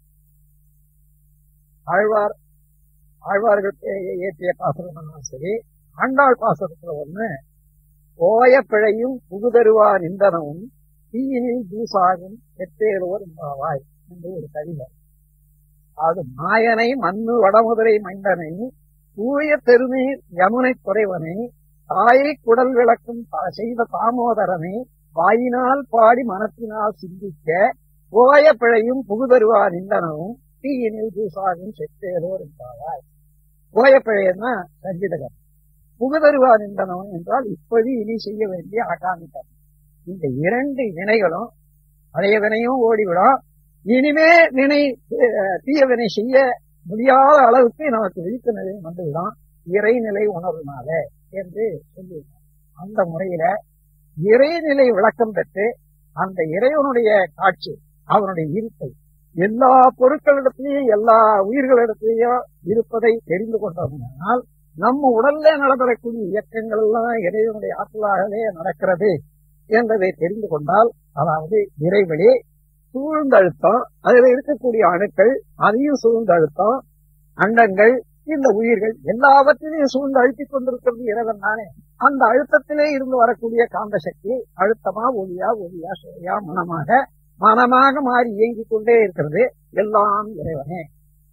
ஆழ்வார் ஆழ்வார்களுக்கு ஏற்றிய பாசுரம் சரி ஆண்டாள் பாசுரத்துல ஒண்ணு ஓய பிழையும் புகுதருவார் இந்தனவும் தீயினில் தூசாகும் எத்தேலோர் என்பாவாய் என்று ஒரு கவிதை அது மாயனை மண்ணு வடமுதிரை மைந்தனை தூய தெருநீர் யமுனை குறைவனை தாயை குடல் விளக்கும் த- செய்த தாமோதரனை வாயினால் பாடி மனத்தினால் சிந்திக்க ஓய பிழையும் புகுதருவார் இந்தனவும் தீயினில் தூசாகும் செத்தேலோர் என்பாவாய் ஓயப்பிழையன்னா சங்கீதகர் புகுதருவார் நின்றனவன் என்றால் இப்படி இனி செய்ய வேண்டிய ஆகாமிக்கம் இந்த இரண்டு வினைகளும் பழைய வினையும் ஓடிவிடும் இனிமே வினை அஹ், தீய வினை செய்ய முடியாத அளவுக்கு நமக்கு விழிப்புணர்வு வந்துவிடும் இறைநிலை உணர்வுனால என்று சொல்லியிருக்கார் அந்த முறையில இறைநிலை விளக்கம் பெற்று அந்த இறைவனுடைய காட்சி அவனுடைய இருப்பை எல்லா பொருட்களிடத்திலேயும் எல்லா உயிர்களிடத்திலேயும் இருப்பதை தெரிந்து கொண்டோம்னால் நம்ம உடல்ல நடைபெறக்கூடிய இயக்கங்கள் எல்லாம் இறைவனுடைய ஆற்றலாகவே நடக்கிறது என்பதை தெரிந்து கொண்டால் அதாவது இறைவழி சூழ்ந்தழுத்தம் அதில் இருக்கக்கூடிய அணுக்கள் அதையும் சூழ்ந்தழுத்தம் அண்டங்கள் இந்த உயிர்கள் எல்லாவற்றையும் சூழ்ந்து அழுத்திக் கொண்டிருக்கிறது இறைவன் தானே அந்த அழுத்தத்திலே இருந்து வரக்கூடிய காந்த சக்தி அழுத்தமா ஒளியா ஒளியா சுவையா மனமாக மனமாக மாறி இயங்கிக் கொண்டே இருக்கிறது எல்லாம் இறைவனே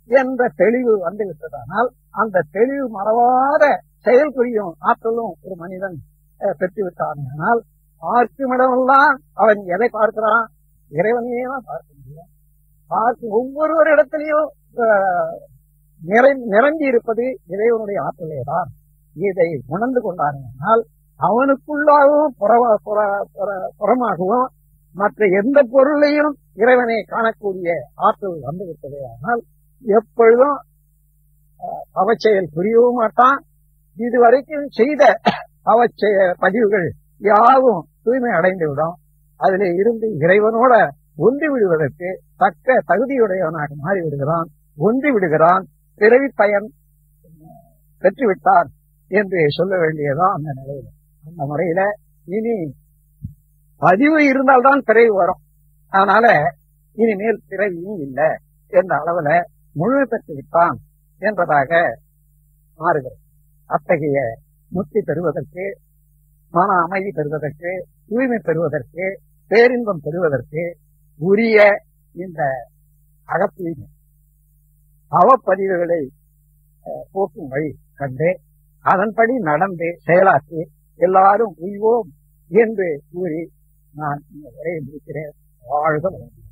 என்ற தெளிவு வந்து விட்டதானால் அந்த தெளிவு மறவாத செயல் புரியும் ஆற்றலும் ஒரு மனிதன் அஹ், பெற்று விட்டானால் பார்க்கும் இடமெல்லாம் அவன் எதை பார்க்கிறான் இறைவனையே தான் பார்க்க முடியும் பார்க்கும் ஒவ்வொரு இடத்திலையும் அஹ், நிறை- நிரம்பி இருப்பது இறைவனுடைய ஆற்றலே தான் இதை உணர்ந்து கொண்டானால் அவனுக்குள்ளாகவும் புறவா- புற- புற- புறமாகவும் மற்ற எந்த பொருளையும் இறைவனை காணக்கூடிய ஆற்றல் வந்துவிட்டதே ஆனால் எப்பொழுதும் அஹ், அவச்செயல் புரியவும் மாட்டான் இதுவரைக்கும் செய்த அவச்செய பதிவுகள் யாவும் தூய்மை அடைந்து விடும் அதிலே இருந்து இறைவனோட ஒன்றி விடுவதற்கு தக்க தகுதியுடையவனாக மாறி விடுகிறான் ஒன்றி விடுகிறான் பிறவி பயன் பெற்றுவிட்டான் என்று சொல்ல வேண்டியதான் அந்த நிலையில அந்த முறையில இனி பதிவு இருந்தால்தான் பிறவி வரும் அதனால இனிமேல் பிறவியும் இல்லை என்ற அளவுல முழு பெற்று விட்டான் என்பதாக மாறுகிறது அத்தகைய முக்தி பெறுவதற்கு மன அமைதி பெறுவதற்கு தூய்மை பெறுவதற்கு பேரின்பம் பெறுவதற்கு உரிய இந்த அகத்தூய்மை அவப்பதிவுகளை அஹ், போக்கும் வழி கண்டு அதன்படி நடந்து செயலாற்றி எல்லாரும் உய்வோம் என்று கூறி நான் இந்த உரையை முடிக்கிறேன் வாழ்க வளமுடன்